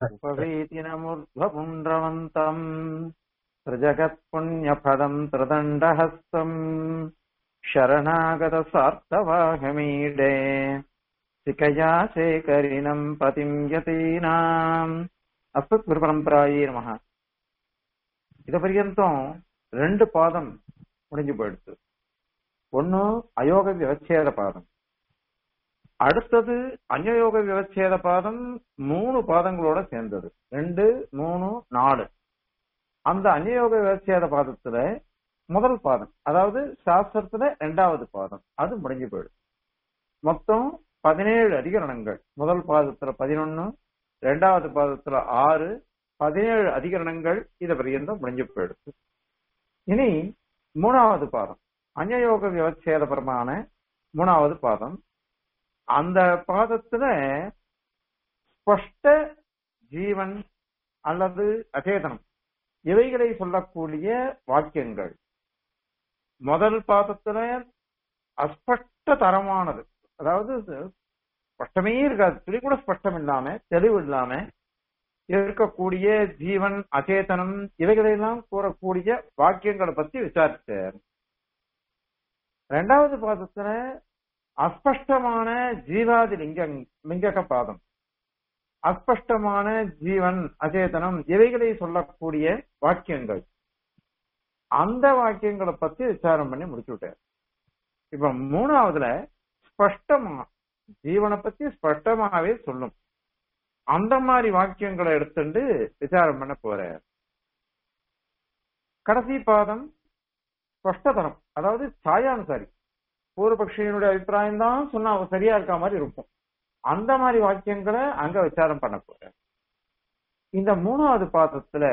उपवीतिनमूर्ध्वपुण्ड्रवन्तम् त्रिजगत्पुण्यफलम् त्रिदण्डहस्तम् शरणागतसार्थवाहमीडे सिकया शेखरिणम् पतिम् यतीनाम् அஸ்மத் குருபரம்பராயே நமக இத பர்யந்தம் ரெண்டு பாதம் முடிஞ்சு போயிடுச்சு ஒன்னு அயோக விவச்சேத பாதம் அடுத்தது அந்யோக விவச்சேத பாதம் மூணு பாதங்களோட சேர்ந்தது ரெண்டு மூணு நாலு அந்த அந்யோக விவச்சேத பாதத்துல முதல் பாதம் அதாவது சாஸ்திரத்துல ரெண்டாவது பாதம் அது முடிஞ்சு போயிடுது மொத்தம் பதினேழு அதிகரணங்கள் முதல் பாதத்துல பதினொன்னு ரெண்டாவது பாதத்துல ஆறு பதினேழு அதிகரணங்கள் இத பரியந்தம் முடிஞ்சு போயிடுது இனி மூணாவது பாதம் அந்யோக விவச்சேதபரமான மூணாவது பாதம் அந்த பாதத்துல ஸ்பஷ்ட ஜீவன் அல்லது அச்சேதனம் இவைகளை சொல்லக்கூடிய வாக்கியங்கள் முதல் பாதத்துல அஸ்பஷ்ட தரமானது அதாவது ஸ்பஷ்டமே இருக்காது துளி கூட ஸ்பஷ்டம் இல்லாம தெளிவு இல்லாம இருக்கக்கூடிய ஜீவன் அச்சேதனம் இவைகளெல்லாம் கூறக்கூடிய வாக்கியங்களை பத்தி விசாரிச்சார் ரெண்டாவது பாதத்துல அஸ்பஷ்டமான ஜீவாதி லிங்க லிங்கக பாதம் அஸ்பஷ்டமான ஜீவன் அச்சேதனம் இவைகளை சொல்லக்கூடிய வாக்கியங்கள் அந்த வாக்கியங்களை பத்தி விசாரம் பண்ணி முடிச்சு விட்டார் இப்ப மூணாவதுல ஸ்பஷ்டமா ஜீவனை பத்தி ஸ்பஷ்டமாவே சொல்லும் அந்த மாதிரி வாக்கியங்களை எடுத்துட்டு விசாரம் பண்ண போற கடைசி பாதம் ஸ்பஷ்டதனம் அதாவது சாயானுசாரி பூர்வபக்ஷியனுடைய அபிப்பிராயம் தான் சொன்னா அவ சரியா இருக்க மாதிரி இருக்கும் அந்த மாதிரி வாக்கியங்களை அங்க விசாரம் பண்ண போற இந்த மூணாவது பாதத்துல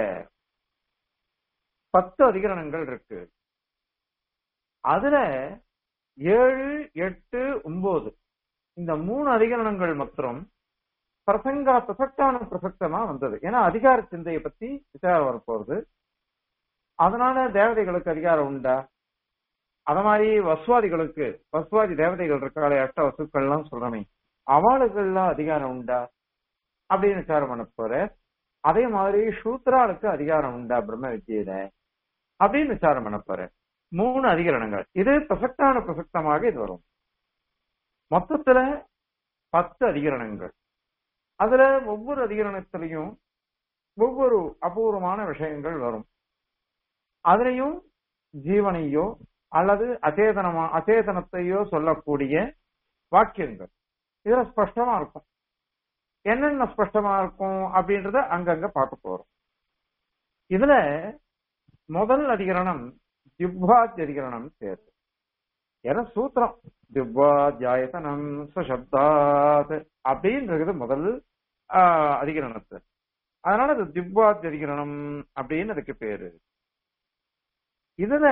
பத்து அதிகரணங்கள் இருக்கு அதுல ஏழு எட்டு ஒன்பது இந்த மூணு அதிகரணங்கள் மாத்திரம் பிரசங்கா பிரசக்தான பிரசக்தமா வந்தது ஏன்னா அதிகார சிந்தையை பத்தி விசாரம் வரப்போகுது அதனால தேவதைகளுக்கு அதிகாரம் உண்டா அத மாதிரி வசுவாதிகளுக்கு வசுவாதி தேவதைகள் இருக்காளே அஷ்ட வசுக்கள்லாம் சொல்றமே அவளுக்கெல்லாம் அதிகாரம் உண்டா அப்படின்னு விசாரம் பண்ண போற அதே மாதிரி சூத்ராளுக்கு அதிகாரம் உண்டா பிரம்ம வித்தியில அப்படின்னு விசாரம் பண்ண போற மூணு அதிகரணங்கள் இது பிரசக்தான பிரசக்தமாக இது வரும் மொத்தத்துல பத்து அதிகரணங்கள் அதுல ஒவ்வொரு அதிகரணத்திலையும் ஒவ்வொரு அபூர்வமான விஷயங்கள் வரும் அதுலயும் ஜீவனையோ அல்லது அச்சேதனமா அச்சேதனத்தையோ சொல்லக்கூடிய வாக்கியங்கள் இதுல ஸ்பஷ்டமா இருக்கும் என்னென்ன ஸ்பஷ்டமா இருக்கும் அப்படின்றத அங்கங்க பார்க்க போறோம் இதுல முதல் அதிகரணம் ஜிப்வாத் அதிகரணம் சேர்த்து ஏன்னா சூத்திரம் திவ்வாத்யாயத்தனம் சப்தாத் அப்படின்றது முதல் அதிகரணத்து அதனால அது திவ்வாத் அதிகரணம் அப்படின்னு அதுக்கு பேரு இதுல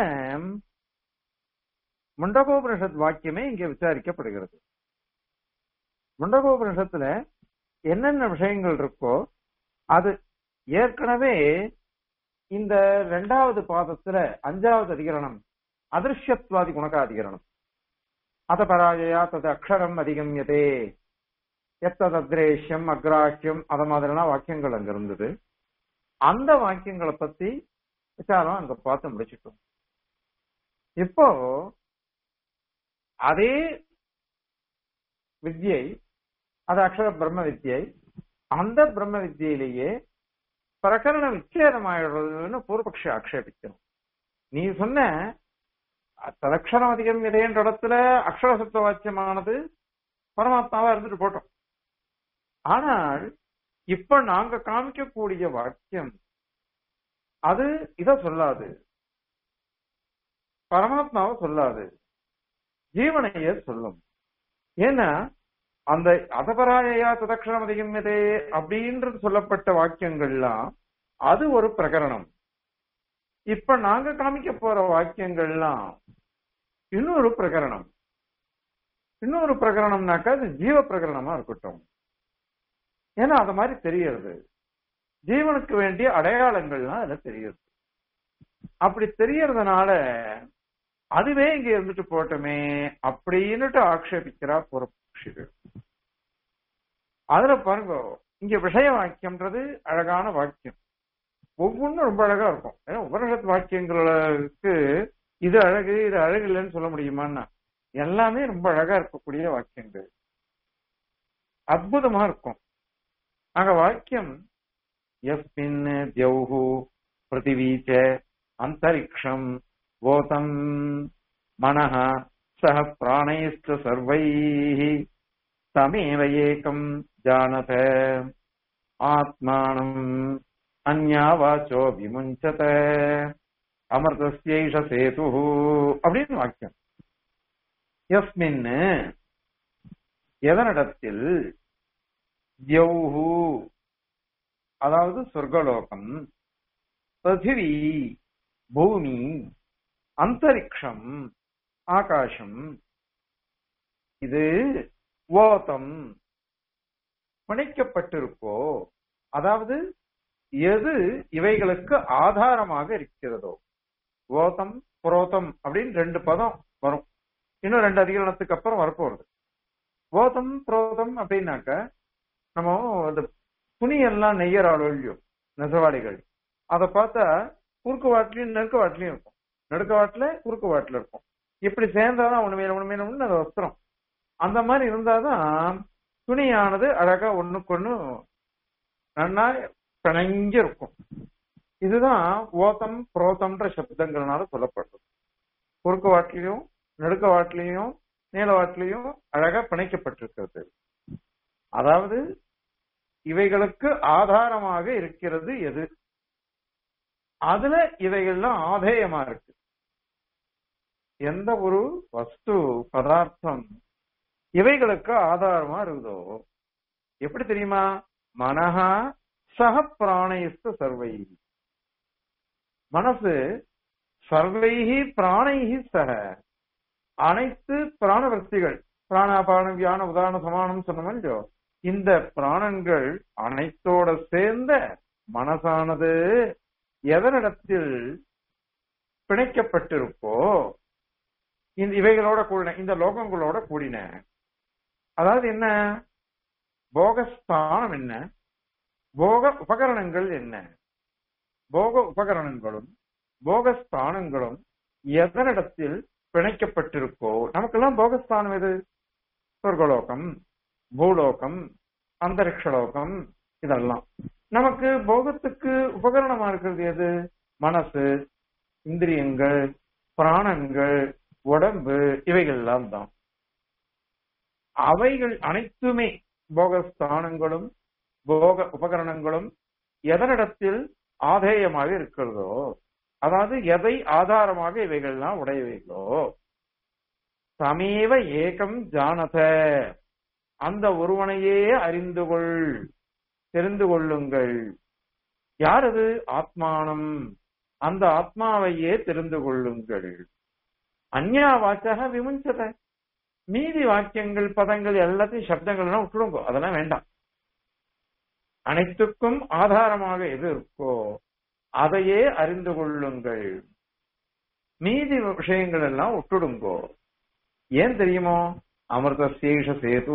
முண்டகோபனிஷத் வாக்கியமே இங்க விசாரிக்கப்படுகிறது முண்டகோபனிஷத்துல என்னென்ன விஷயங்கள் இருக்கோ அது ஏற்கனவே இந்த ரெண்டாவது பாதத்துல அஞ்சாவது அதிகரணம் அதிருஷ்யத்வாதி குணகாதிகரணம் அத பராஜயா தது அக்ஷரம் அதிகமியதே எத்தது அக்ரேஷ்யம் அக்ராஹ்யம் அத மாதிரிலாம் வாக்கியங்கள் அங்க இருந்தது அந்த வாக்கியங்களை பத்தி விசாரம் அங்க பார்த்து முடிச்சிட்டோம் இப்போ அதே வித்யை அது அக்ஷர பிரம்ம வித்யை அந்த பிரம்ம வித்தியிலேயே பிரகரண விச்சேதமாயிடுறதுன்னு பூர்வபக்ஷ ஆக்ஷேபிக்கணும் நீ சொன்ன தலக்ஷணம் அதிகம் என்ற இடத்துல அக்ஷர சப்த வாக்கியமானது பரமாத்மாவா இருந்துட்டு போட்டோம் ஆனால் இப்ப நாங்க காமிக்கக்கூடிய வாக்கியம் அது இத சொல்லாது பரமாத்மாவை சொல்லாது ஜீவனைய சொல்லும் ஏன்னா அந்த அதபராயா ததக்ஷணம் அதிகமதே அப்படின்றது சொல்லப்பட்ட வாக்கியங்கள்லாம் அது ஒரு பிரகரணம் இப்ப நாங்க காமிக்க போற வாக்கியங்கள்லாம் இன்னொரு பிரகரணம் இன்னொரு பிரகரணம்னாக்கா அது ஜீவ பிரகரணமா இருக்கட்டும் ஏன்னா அத மாதிரி தெரியறது ஜீவனுக்கு வேண்டிய அடையாளங்கள்லாம் அதுல தெரியுது அப்படி தெரியறதுனால அதுவே இங்க இருந்துட்டு போட்டோமே அப்படின்னுட்டு ஆக்ஷேபிக்கிறா புறப்பட்சிகள் அதுல பாருங்க இங்க விஷய வாக்கியம்ன்றது அழகான வாக்கியம் ஒவ்வொன்றும் ரொம்ப அழகா இருக்கும் ஏன்னா உபனிஷத் வாக்கியங்களுக்கு இது அழகு இது அழகு இல்லைன்னு சொல்ல முடியுமான்னா எல்லாமே ரொம்ப அழகா இருக்கக்கூடிய வாக்கியங்கள் அற்புதமா இருக்கும் அங்க வாக்கியம் எஸ்மின் தியௌஹு பிருத்திவீச்ச அந்தரிக்ஷம் கோதம் மனஹ சக பிராணைஸ்த சர்வைः தமேவ ஏகம் ஜானத ஆத்மானம் அந்யாவாச்சோ விமுஞ்சத அமிர்தஸ்யைஷ சேது அப்படின்னு வாக்கியம் எஸ்மின் எதனிடத்தில் தியௌஹு அதாவது சொர்க்கலோகம் பிருத்திவி பூமி அந்தரிக்ஷம் ஆகாசம் இது ஓதம் பிணைக்கப்பட்டிருக்கோ அதாவது எது இவைகளுக்கு ஆதாரமாக இருக்கிறதோ ஓதம் புரோதம் அப்படின்னு ரெண்டு பதம் வரும் இன்னும் ரெண்டு அதிகரணத்துக்கு அப்புறம் வரப்போறது ஓதம் புரோதம் அப்படின்னாக்க நம்ம அந்த துணி எல்லாம் நெய்யறாள் ஒழியோ நெசவாளிகள் அதை பார்த்தா குறுக்கு வாட்டிலையும் நெருக்க வாட்டிலையும் இருக்கும் நடுக்க வாட்டில குறுக்கு வாட்டில இருக்கும் இப்படி சேர்ந்தாதான் ஒண்ணு மேல ஒண்ணு மேல ஒண்ணு அது வஸ்திரம் அந்த மாதிரி இருந்தாதான் துணியானது அழகா ஒண்ணுக்கு ஒண்ணு நன்னா பிணைஞ்சு இருக்கும் இதுதான் ஓதம் புரோதம்ன்ற சப்தங்கள்னால சொல்லப்படுறது குறுக்கு வாட்டிலையும் நடுக்க வாட்டிலையும் நீள வாட்டிலையும் அழகா பிணைக்கப்பட்டிருக்கிறது அதாவது இவைகளுக்கு ஆதாரமாக இருக்கிறது எது அதுல இவைகள்லாம் ஆதேயமா இருக்கு எந்த ஒரு வஸ்து பதார்த்தம் இவைகளுக்கு ஆதாரமா இருக்குதோ எப்படி தெரியுமா மனஹா சக பிராணயஸ்து சர்வை மனசு சர்வைஹி பிராணைஹி சக அனைத்து பிராணவர்த்திகள் பிராணாபான வியான உதாரண சமானம் சொன்னோம் இல்லையோ இந்த பிராணன்கள் அனைத்தோட சேர்ந்த மனசானது எதனிடத்தில் பிணைக்கப்பட்டிருக்கோ இந்த இவைகளோட கூடின இந்த லோகங்களோட கூடின அதாவது என்ன போகஸ்தானம் என்ன போக உபகரணங்கள் என்ன போக உபகரணங்களும் போகஸ்தானங்களும் எதனிடத்தில் பிணைக்கப்பட்டிருக்கோ நமக்கெல்லாம் போகஸ்தானம் எது சொர்க்கலோகம் பூலோகம் அந்தரிக்ஷலோகம் இதெல்லாம் நமக்கு போகத்துக்கு உபகரணமா இருக்கிறது எது மனசு இந்திரியங்கள் பிராணங்கள் உடம்பு இவைகள் எல்லாம் தான் அவைகள் அனைத்துமே போகஸ்தானங்களும் போக உபகரணங்களும் எதனிடத்தில் ஆதேயமாக இருக்கிறதோ அதாவது எதை ஆதாரமாக இவைகள்லாம் உடையவைகளோ சமீப ஏகம் ஜானத அந்த ஒருவனையே அறிந்து கொள் தெரிந்து கொள்ளுங்கள் யார் அது ஆத்மானம் அந்த ஆத்மாவையே தெரிந்து கொள்ளுங்கள் அந்யா வாச்சக விமுஞ்சத மீதி வாக்கியங்கள் பதங்கள் எல்லாத்தையும் சப்தங்கள்லாம் விட்டுடுங்க அதெல்லாம் வேண்டாம் அனைத்துக்கும் ஆதாரமாக எது இருக்கோ அதையே அறிந்து கொள்ளுங்கள் மீதி விஷயங்கள் எல்லாம் விட்டுடுங்கோ ஏன் தெரியுமோ அமிர்தசேஷ சேது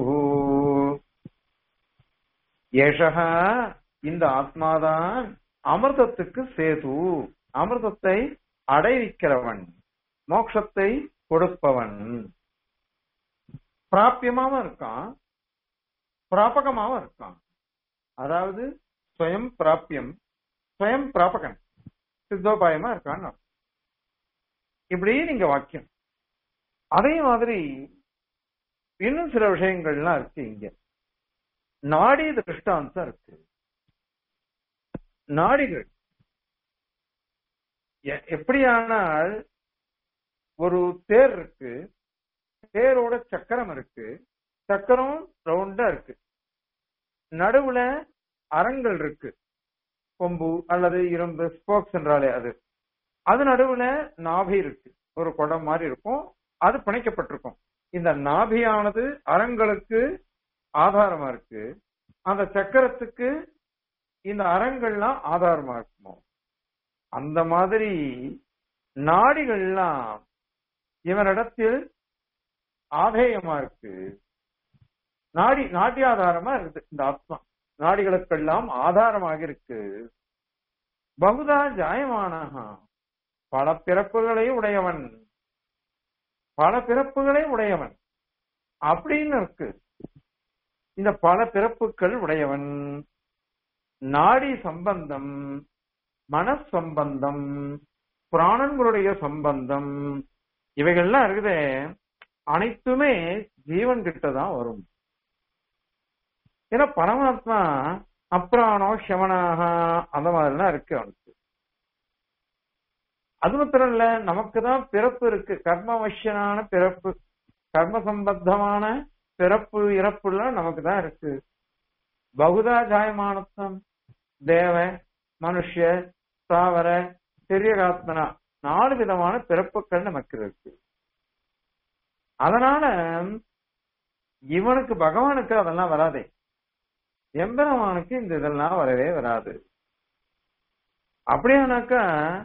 ஏஷக இந்த ஆத்மாதான் அமிர்தத்துக்கு சேது அமிர்தத்தை அடைவிக்கிறவன் மோட்சத்தை கொடுப்பவன் பிராபியமாவும் இருக்கான் பிராபகமாவும் இருக்கான் அதாவது ஸ்வயம் பிராபியம் ஸ்வயம் பிராபகன் சித்தோபாயமா இருக்கான்னு இப்படி நீங்க வாக்கியம் அதே மாதிரி இன்னும் சில விஷயங்கள்லாம் இருக்கு இங்க நாடி திருஷ்டாந்தம் இருக்கு நாடிகள் எப்படியானால் ஒரு தேர் இருக்கு தேரோட சக்கரம் இருக்கு சக்கரம் ரவுண்டா இருக்கு நடுவுல அரங்கள் இருக்கு கொம்பு அல்லது இரும்பு ஸ்போக்ஸ் என்றாலே அது அது நடுவுல நாபி இருக்கு ஒரு குடம் மாதிரி இருக்கும் அது பிணைக்கப்பட்டிருக்கும் இந்த நாபியானது அரங்களுக்கு ஆதாரமா இருக்கு அந்த சக்கரத்துக்கு இந்த அரங்கள்லாம் ஆதாரமா இருக்குமோ அந்த மாதிரி நாடிகள்லாம் இவனிடத்தில் ஆதேயமா இருக்கு நாடி நாட்டியாதாரமா இருக்குது இந்த ஆத்மா நாடிகளுக்கெல்லாம் ஆதாரமாக இருக்கு பகுதா ஜாயமானஹா பல பிறப்புகளை உடையவன் பல பிறப்புகளை உடையவன் அப்படின்னு இருக்கு இந்த பல பிறப்புகள் உடையவன் நாடி சம்பந்தம் மனசம்பந்தம் பிராணன்களுடைய சம்பந்தம் இவைகள்லாம் இருக்குதே அனைத்துமே ஜீவன் கிட்ட தான் வரும் ஏன்னா பரமாத்மா அப்ராணோ ஷமனாக அந்த மாதிரிலாம் இருக்கு அவனுக்கு அது மாத்திரம் இல்ல நமக்கு தான் பிறப்பு இருக்கு கர்மவசியனான பிறப்பு கர்ம சம்பந்தமான பிறப்பு இறப்புலாம் நமக்கு தான் இருக்கு பகுதா ஜாயமானத்தம் தேவ மனுஷ தாவர திரியகாத்மனா நாலு விதமான பிறப்புகள் நமக்கு இருக்கு அதனால இவனுக்கு பகவானுக்கு அதெல்லாம் வராதே எம்பெருமானுக்கு இந்த இதெல்லாம் வரவே வராது அப்படியானாக்கா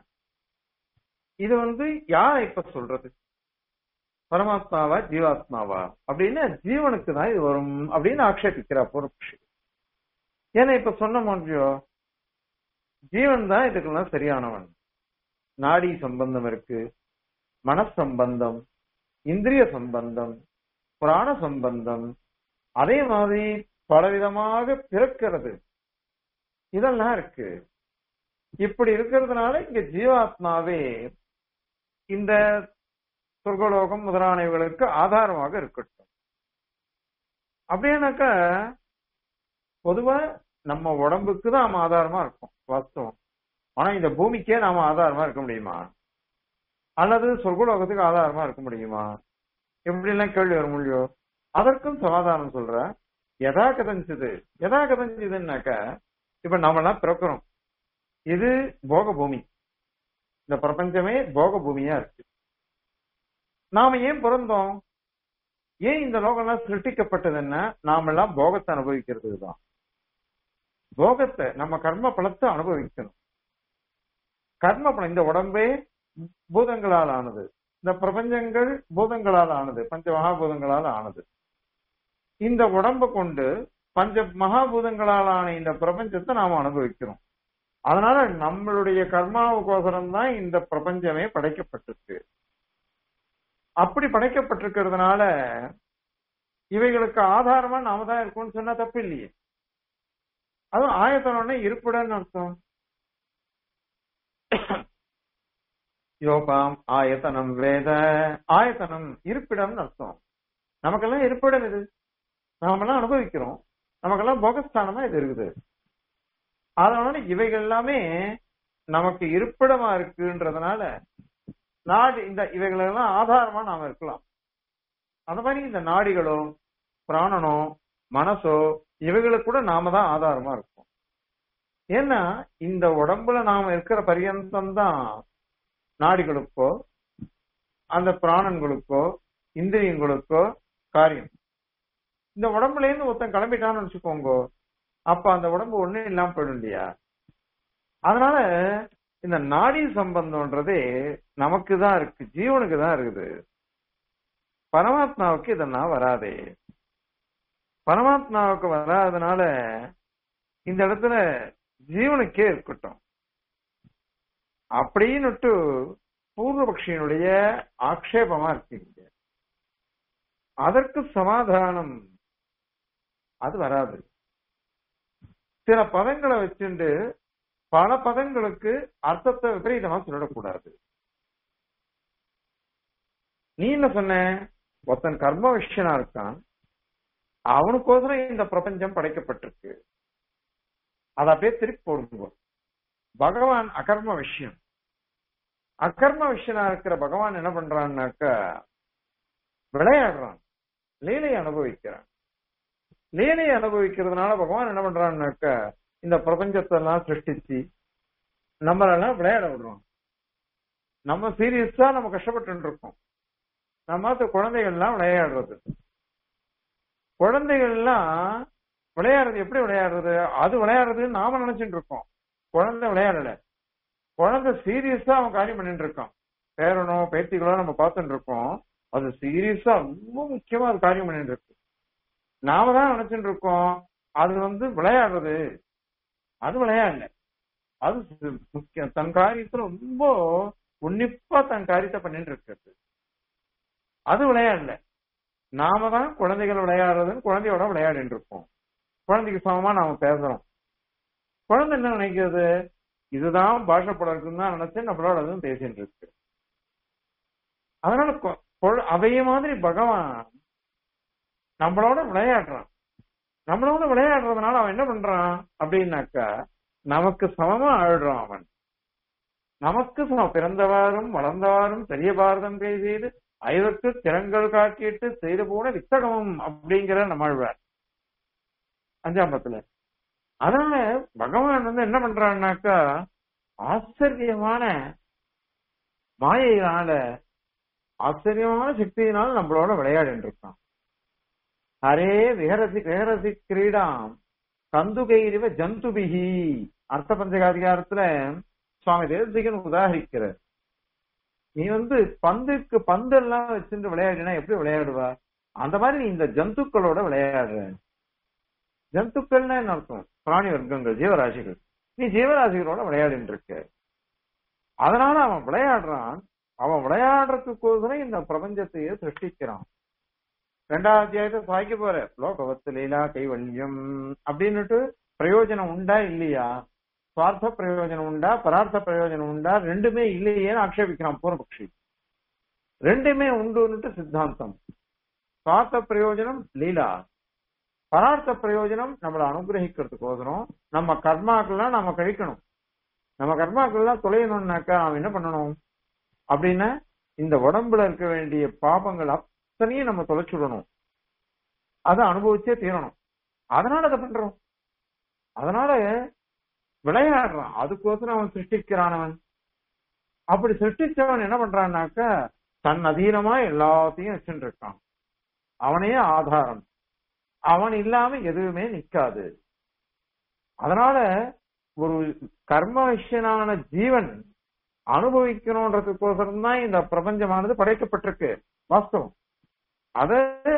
இது வந்து யார் இப்ப சொல்றது பரமாத்மாவா ஜீவாத்மாவா அப்படின்னு ஜீவனுக்கு தான் இது வரும் அப்படின்னு ஆக்ஷேபிக்கிறா பொறுப்பு ஏன்னா இப்ப சொன்ன முடியோ ஜீவன் தான் இதுக்கெல்லாம் சரியானவன் நாடி சம்பந்தம் இருக்கு மனசம்பந்தம் இந்திரிய சம்பந்தம் புராண சம்பந்தம் அதே மாதிரி பலவிதமாக பிறக்கிறது இதெல்லாம் இருக்கு இப்படி இருக்கிறதுனால இங்க ஜீவாத்மாவே இந்த சொர்க்கலோகம் முதலானவைகளுக்கு ஆதாரமாக இருக்கட்டும் அப்படின்னாக்கா பொதுவா நம்ம உடம்புக்கு தான் நாம ஆதாரமா இருக்கும் வாஸ்தவம் ஆனா இந்த பூமிக்கே நாம ஆதாரமா இருக்க முடியுமா அல்லது சொர்க்கலோகத்துக்கு ஆதாரமா இருக்க முடியுமா எப்படி எல்லாம் கேள்வி வர முடியும் அதற்கும் சமாதானம் சொல்ற எதா கதஞ்சது எதா கதஞ்சதுன்னாக்க இப்ப நாம எல்லாம் பிறக்கிறோம் இது போக பூமி இந்த பிரபஞ்சமே போக பூமியா இருக்கு நாம ஏன் பிறந்தோம் ஏன் இந்த லோகம்லாம் சிருஷ்டிக்கப்பட்டதுன்னா நாமெல்லாம் போகத்தை அனுபவிக்கிறதுக்கு தான் போகத்தை நம்ம கர்ம பலத்தை அனுபவிக்கணும் கர்ம பலம் இந்த உடம்பே பூதங்களால் ஆனது இந்த பிரபஞ்சங்கள் பூதங்களால் ஆனது பஞ்ச மகாபூதங்களால் ஆனது இந்த உடம்ப கொண்டு பஞ்ச மகாபூதங்களால் ஆன இந்த பிரபஞ்சத்தை நாம அனுபவிக்கிறோம் அதனால நம்மளுடைய கர்மாவுக்கோசரம் தான் இந்த பிரபஞ்சமே படைக்கப்பட்டிருக்கு அப்படி படைக்கப்பட்டிருக்கிறதுனால இவைகளுக்கு ஆதாரமா நாம தான் இருக்கோம்னு சொன்னா தப்பு இல்லையே அதுவும் ஆயத்தனம்னா இருப்பிடன்னு அர்த்தம் யோகாம் ஆயத்தனம் வேத ஆயத்தனம் இருப்பிடம்னு அர்த்தம் நமக்கெல்லாம் இருப்பிடம் இது நாமெல்லாம் அனுபவிக்கிறோம் நமக்கெல்லாம் போகஸ்தானமா இது இருக்குது அதனால இவைகள் எல்லாமே நமக்கு இருப்பிடமா இருக்குன்றதுனால நாடு இந்த இவைகள் எல்லாம் ஆதாரமா நாம இருக்கலாம் அந்த மாதிரி இந்த நாடிகளோ பிராணனோ மனசோ இவைகளுக்கு கூட நாம தான் ஆதாரமா இருக்கும் ஏன்னா இந்த உடம்புல நாம இருக்கிற பரியந்தம் தான் நாடிகளுக்கோ அந்த பிராணன்களுக்கோ இந்திரியங்களுக்கோ காரியம் இந்த உடம்புல இருந்து ஒருத்தன் கிளம்பிட்டான்னு வச்சுக்கோங்க அப்ப அந்த உடம்பு ஒண்ணு இல்லாம போயிடும் இல்லையா அதனால இந்த நாடி சம்பந்தம்ன்றதே நமக்கு தான் இருக்கு ஜீவனுக்கு தான் இருக்குது பரமாத்மாவுக்கு இதெல்லாம் வராதே பரமாத்மாவுக்கு வராதனால இந்த இடத்துல ஜீவனுக்கே இருக்கட்டும் அப்படின்னுட்டு பூர்வபக்ஷியினுடைய ஆக்ஷேபமா இருக்கீங்க அதற்கு சமாதானம் அது வராது சில பதங்களை வச்சுண்டு பல பதங்களுக்கு அர்த்தத்தை விபரீதமா சொல்லிடக்கூடாது நீ என்ன சொன்ன ஒருத்தன் கர்ம விஷயனா இருக்கான் அவனுக்கோசரம் இந்த பிரபஞ்சம் படைக்கப்பட்டிருக்கு அதை அப்படியே திருப்பி போடுங்க பகவான் அகர்ம விஷயம் அகர்ம விஷயனா இருக்கிற பகவான் என்ன பண்றான்னாக்கா விளையாடுறான் லீலையை அனுபவிக்கிறான் லீலையை அனுபவிக்கிறதுனால பகவான் என்ன பண்றான்னாக்கா இந்த பிரபஞ்சத்தை எல்லாம் சிருஷ்டிச்சு நம்மளெல்லாம் விளையாட விடுறோம் நம்ம சீரியஸா நம்ம கஷ்டப்பட்டு இருக்கோம் நம்ம குழந்தைகள்லாம் விளையாடுறது குழந்தைகள்லாம் விளையாடுறது எப்படி விளையாடுறது அது விளையாடுறதுன்னு நாம நினைச்சிட்டு இருக்கோம் குழந்தை விளையாடல குழந்தை சீரியஸா அவன் காரியம் பண்ணிட்டு இருக்கான் பேரனோ பேத்திகளோ நம்ம பார்த்துட்டு இருக்கோம் அது சீரியஸா ரொம்ப முக்கியமா அது காரியம் பண்ணிட்டு இருக்கு நாம தான் நினைச்சிட்டு இருக்கோம் அது வந்து விளையாடுறது அது விளையாடல அது சி- முக்கியம் தன் காரியத்துல ரொம்ப உன்னிப்பா தன் காரியத்தை பண்ணிட்டு இருக்கிறது அது விளையாடல நாம தான் குழந்தைகள் விளையாடுறதுன்னு குழந்தையோட விளையாடிட்டு இருப்போம் குழந்தைக்கு சமமா நாம பேசுறோம் குழந்தை என்ன நினைக்கிறது இதுதான் பாஷை போல இருக்குன்னு தான் நினைச்சு நம்மளோட அதுவும் பேசிட்டு இருக்கு அதனால கொ- கொ- அவைய மாதிரி பகவான் நம்மளோட விளையாடுறான் நம்மளோட விளையாடுறதுனால அவன் என்ன பண்றான் அப்படின்னாக்கா நமக்கு சமமா ஆடுறான் அவன் நமக்கு சமம் பிறந்தவாறும் வளர்ந்தவாறும் பெரிய பாரதம் செய்து ஐவருக்கு திறங்கள் காட்டிட்டு செய்து போன வித்தகமும் அப்படிங்கிற நம்மாழ்வார் அஞ்சாம் பத்துல அதனால பகவான் வந்து என்ன பண்றான்னாக்கா ஆச்சரியமான மாயையினால ஆச்சரியமான சக்தியினால நம்மளோட விளையாடிட்டு இருக்கான் அரே விஹரசி விஹரசி கிரீடாம் கந்துகைரிவ ஜந்துபிகி அர்த்த பஞ்சகாதிகாரத்துல சுவாமி தேவசிகன் உதாகரிக்கிறார் நீ வந்து பந்துக்கு பந்து எல்லாம் வச்சுட்டு விளையாடினா எப்படி விளையாடுவா அந்த மாதிரி நீ இந்த ஜந்துக்களோட விளையாடுற ஜந்துக்கள்னா என்ன அர்த்தம் பிராணி வர்க்கங்கள் ஜீவராசிகள் நீ ஜீவராசிகளோட விளையாடிட்டு இருக்க அதனால அவன் விளையாடுறான் அவன் விளையாடுறதுக்கோசரம் இந்த பிரபஞ்சத்தையே சிருஷ்டிக்கிறான் ரெண்டாவது அத்தியாயத்தை சாய்க்க போற லோகவத்து லீலா கைவல்யம் அப்படின்னுட்டு பிரயோஜனம் உண்டா இல்லையா சுவார்த்த பிரயோஜனம் உண்டா பரார்த்த பிரயோஜனம் உண்டா ரெண்டுமே இல்லையேன்னு ஆக்ஷேபிக்கிறான் பூர்வபக்ஷி ரெண்டுமே உண்டுன்னுட்டு சித்தாந்தம் சுவார்த்த பிரயோஜனம் லீலா பரார்த்த பிரயோஜனம் நம்மளை அனுகிரகிக்கிறதுக்கோசரம் நம்ம கர்மாக்கள்லாம் நம்ம கழிக்கணும் நம்ம கர்மாக்கள்லாம் தொலையணும்னாக்கா அவன் என்ன பண்ணணும் அப்படின்னா இந்த உடம்புல இருக்க வேண்டிய பாபங்கள் அத்தனையும் நம்ம தொலைச்சுடணும் அதை அனுபவிச்சே தீரணும் அதனால அதை பண்றோம் அதனால விளையாடுறான் அதுக்கோசரம் அவன் சிருஷ்டிக்கிறான் அவன் அப்படி சிருஷ்டிச்சவன் என்ன பண்றான்னாக்க தன் அதீனமா எல்லாத்தையும் வச்சுட்டு இருக்கான் அவனே ஆதாரம் அவன் இல்லாம எதுவுமே நிக்காது அதனால ஒரு கர்ம விஷயனான ஜீவன் அனுபவிக்கணுன்றதுக்கோசரம் தான் இந்த பிரபஞ்சமானது படைக்கப்பட்டிருக்கு வாஸ்தவம் அத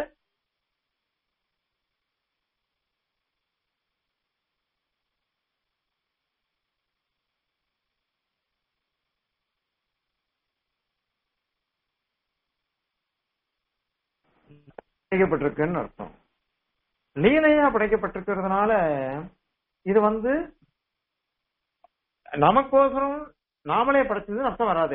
படைக்கப்பட்டிருக்குன்னு அர்த்தம் லீலையா படைக்கப்பட்டிருக்கிறதுனால இது வந்து நமக்கோசரம் நாமளே படைச்சதுன்னு அர்த்தம் வராதே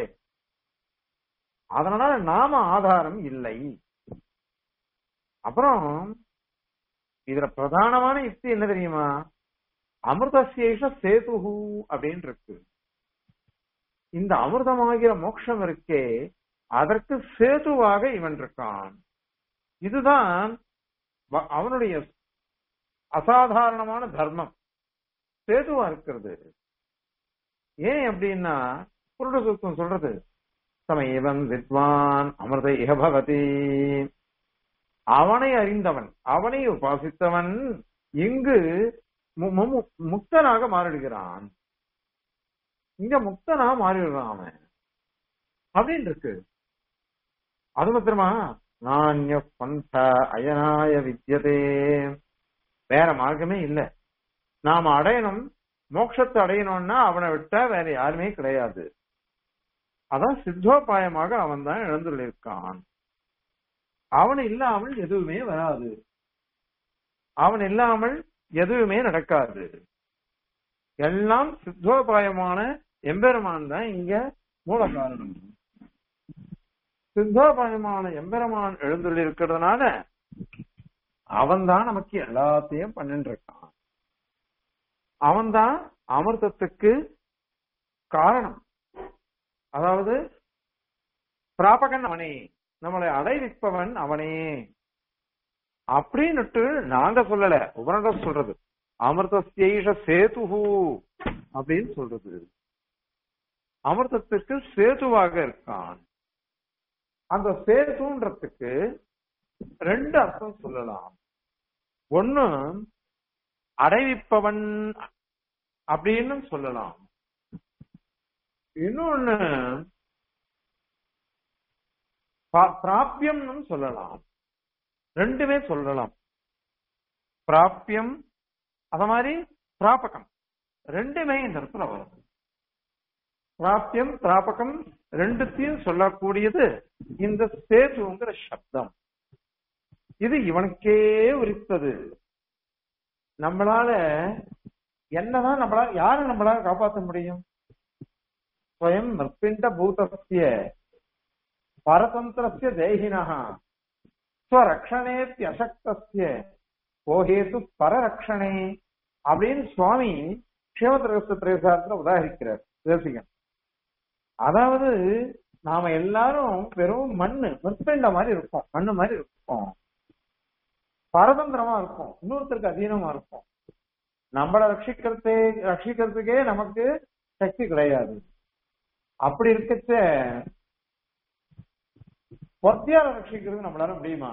அதனால நாம ஆதாரம் இல்லை அப்புறம் இதுல பிரதானமான யுக்தி என்ன தெரியுமா அமிர்தசேஷ சேதுஹு அப்படின்னு இருக்கு இந்த அமிர்தமாகிற மோட்சம் இருக்கே அதற்கு சேதுவாக இவன் இருக்கான் இதுதான் வ- அவனுடைய அசாதாரணமான தர்மம் சேதுவா இருக்கிறது ஏன் அப்படின்னா புருட சூக்தம் சொல்றது சமயவன் வித்வான் அமிர்த இகபவதி அவனை அறிந்தவன் அவனை உபாசித்தவன் இங்கு மு- மு- முக்தனாக மாறிடுகிறான் இங்க முக்தனா மாறிடுறான் அவன் அப்படின்னு இருக்கு அது மாத்திரமா நானிய பந்த அயனாய வித்தியதே வேற மார்க்கமே இல்ல நாம அடையணும் மோட்சத்தை அடையணும்னா அவனை விட்டா வேற யாருமே கிடையாது அதான் சித்தோபாயமாக அவன் தான் இழந்துள்ளிருக்கான் அவன் இல்லாமல் எதுவுமே வராது அவன் இல்லாமல் எதுவுமே நடக்காது எல்லாம் சித்தோபாயமான எம்பெருமான் தான் இங்க மூல காரணம் சித்தோபாயமான எம்பெருமான் எழுந்துள்ள இருக்கிறதுனால அவன் தான் நமக்கு எல்லாத்தையும் பண்ணிட்டு இருக்கான் அவன் தான் அமிர்தத்துக்கு காரணம் அதாவது பிராபகன் அவனே நம்மளை அடைவிப்பவன் அவனே அப்படின்னுட்டு நாங்க சொல்லல உபநடம் சொல்றது அமிர்தஸ்யைஷ சேதுஹு அப்படின்னு சொல்றது அமிர்தத்துக்கு சேதுவாக இருக்கான் அந்த சேதுன்றதுக்கு ரெண்டு அர்த்தம் சொல்லலாம் ஒண்ணு அடைவிப்பவன் அப்படின்னு சொல்லலாம் இன்னொன்னு பா- பிராப்யம்னு சொல்லலாம் ரெண்டுமே சொல்லலாம் பிராப்யம் அத மாதிரி பிராபகம் ரெண்டுமே இந்த இடத்துல வரும் பிராப்தியம் பிராபகம் ரெண்டுத்தையும் சொல்லக்கூடியது இந்த சேதுங்கிற சப்தம் இது இவனுக்கே உரித்தது நம்மளால என்னதான் நம்மளால யாரை நம்மளால காப்பாற்ற முடியும் ஸ்வயம் மிருப்பிண்ட பூதஸ்ய பரதந்திரஸ்ய தேகினः ஸ்வரக்ஷணேத்யசக்தஸ்ய கோஹேது பரரக்ஷணே அப்படின்னு சுவாமி க்ஷேமத்திரகஸ்த திரேசாரத்துல உதாகரிக்கிறார் தேசிகன் அதாவது நாம எல்லாரும் வெறும் மண்ணு மிருப்பிண்ட மாதிரி இருப்போம் மண்ணு மாதிரி இருப்போம் பரதந்திரமா இருக்கும் இன்னொருத்தருக்கு அதீனமா இருக்கும் நம்மளை ரட்சிக்கிறதே ரட்சிக்கிறதுக்கே நமக்கு சக்தி கிடையாது அப்படி இருக்கச்ச பொத்தியார ரட்சிக்கிறது நம்மளால முடியுமா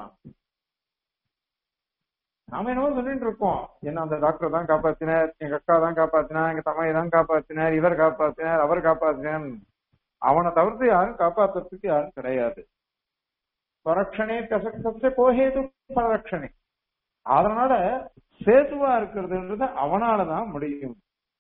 நாம என்னவோ சொல்லிட்டு இருக்கோம் என்ன அந்த டாக்டர் தான் காப்பாத்தினார் எங்க அக்கா தான் காப்பாத்தினார் எங்க தமையை தான் காப்பாத்தினார் இவர் காப்பாத்தினார் அவர் காப்பாத்தினார் அவனை தவிர்த்து யாரும் காப்பாத்துறதுக்கு யாரும் கிடையாது பரக்ஷனே கசக்தே கோஹேது பரரக்ஷனே அதனால சேதுவா இருக்கிறதுன்றது அவனாலதான் முடியும்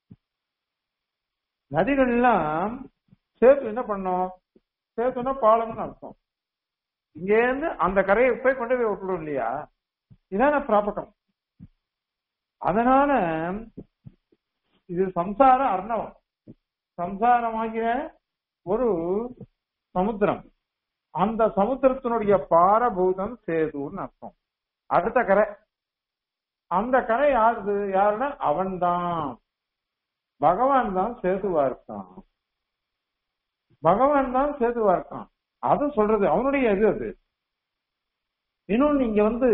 நதிகள்லாம் சேது என்ன பண்ணோம் சேத்துனா பாலம்னு அர்த்தம் இங்க இருந்து அந்த கரையை போய் கொண்டு போய் விட்டுடும் இல்லையா இதான பிராபகம் அதனால இது சம்சார அர்ணவம் சம்சாரமாகிற ஒரு சமுத்திரம் அந்த சமுத்திரத்தினுடைய பாரபூதம் சேதுன்னு அர்த்தம் அடுத்த கரை அந்த கரை யாருது யாருன்னா அவன்தான் பகவான் தான் சேதுவா இருக்கான் பகவான் தான் சேதுவா இருக்கான் அது சொல்றது அவனுடைய இது அது இன்னொன்னு நீங்க வந்து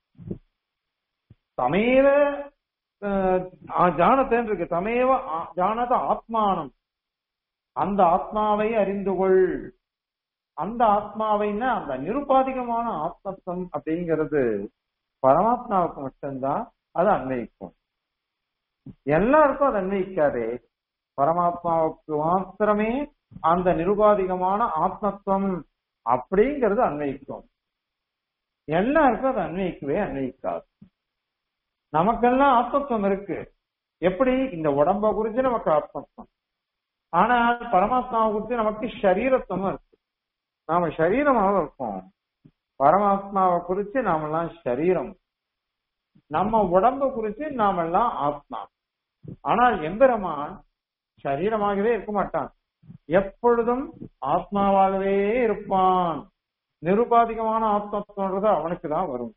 தமேவ ஜானத்தேன் இருக்கு தமேவ ஜானத ஆத்மானம் அந்த ஆத்மாவை அறிந்து கொள் அந்த ஆத்மாவைன்னா அந்த நிருபாதிகமான ஆத்மத்தம் அப்படிங்கிறது பரமாத்மாவுக்கு மட்டும்தான் அது அன்வயிக்கும் எல்லாருக்கும் அது அன்வயிக்காதே பரமாத்மாவுக்கு மாத்திரமே அந்த நிருபாதிகமான ஆத்மத்துவம் அப்படிங்கிறது அன்வயிக்கும் எல்லாருக்கும் அது அன்வயிக்கவே அன்வயிக்காது நமக்கெல்லாம் ஆத்மத்துவம் இருக்கு எப்படி இந்த உடம்ப குறிச்சு நமக்கு ஆத்மத்துவம் ஆனால் பரமாத்மாவை குறித்து நமக்கு சரீரத்துவம் இருக்கு நாம சரீரமாக இருக்கோம் பரமாத்மாவை குறிச்சு நாமெல்லாம் சரீரம் நம்ம உடம்ப குறிச்சு நாமெல்லாம் ஆத்மா ஆனால் எம்பெருமான் சரீரமாகவே இருக்க மாட்டான் எப்பொழுதும் ஆத்மாவாகவே இருப்பான் நிருபாதிகமான ஆத்மத்துவன்றது அவனுக்கு தான் வரும்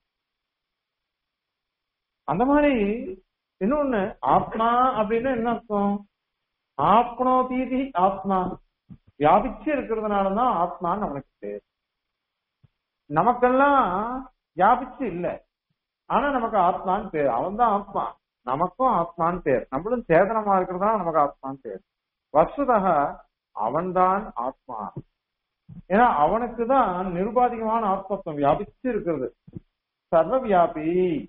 அந்த மாதிரி இன்னொன்னு ஆத்மா அப்படின்னு என்ன அர்த்தம் ஆப்னோதீதி ஆத்மா வியாபிச்சு இருக்கிறதுனாலதான் ஆத்மான்னு அவனுக்கு பேர் நமக்கெல்லாம் வியாபிச்சு இல்ல ஆனா நமக்கு ஆத்மான்னு பேர் அவன் தான் ஆத்மா நமக்கும் ஆத்மான்னு பேர் நம்மளும் சேதனமா இருக்கிறதுனால நமக்கு ஆத்மான்னு பேர் வசுதக அவன்தான் ஆத்மா ஏன்னா அவனுக்கு தான் நிருபாதிகமான ஆத்மத்துவம் வியாபிச்சு இருக்கிறது சர்வ வியாபி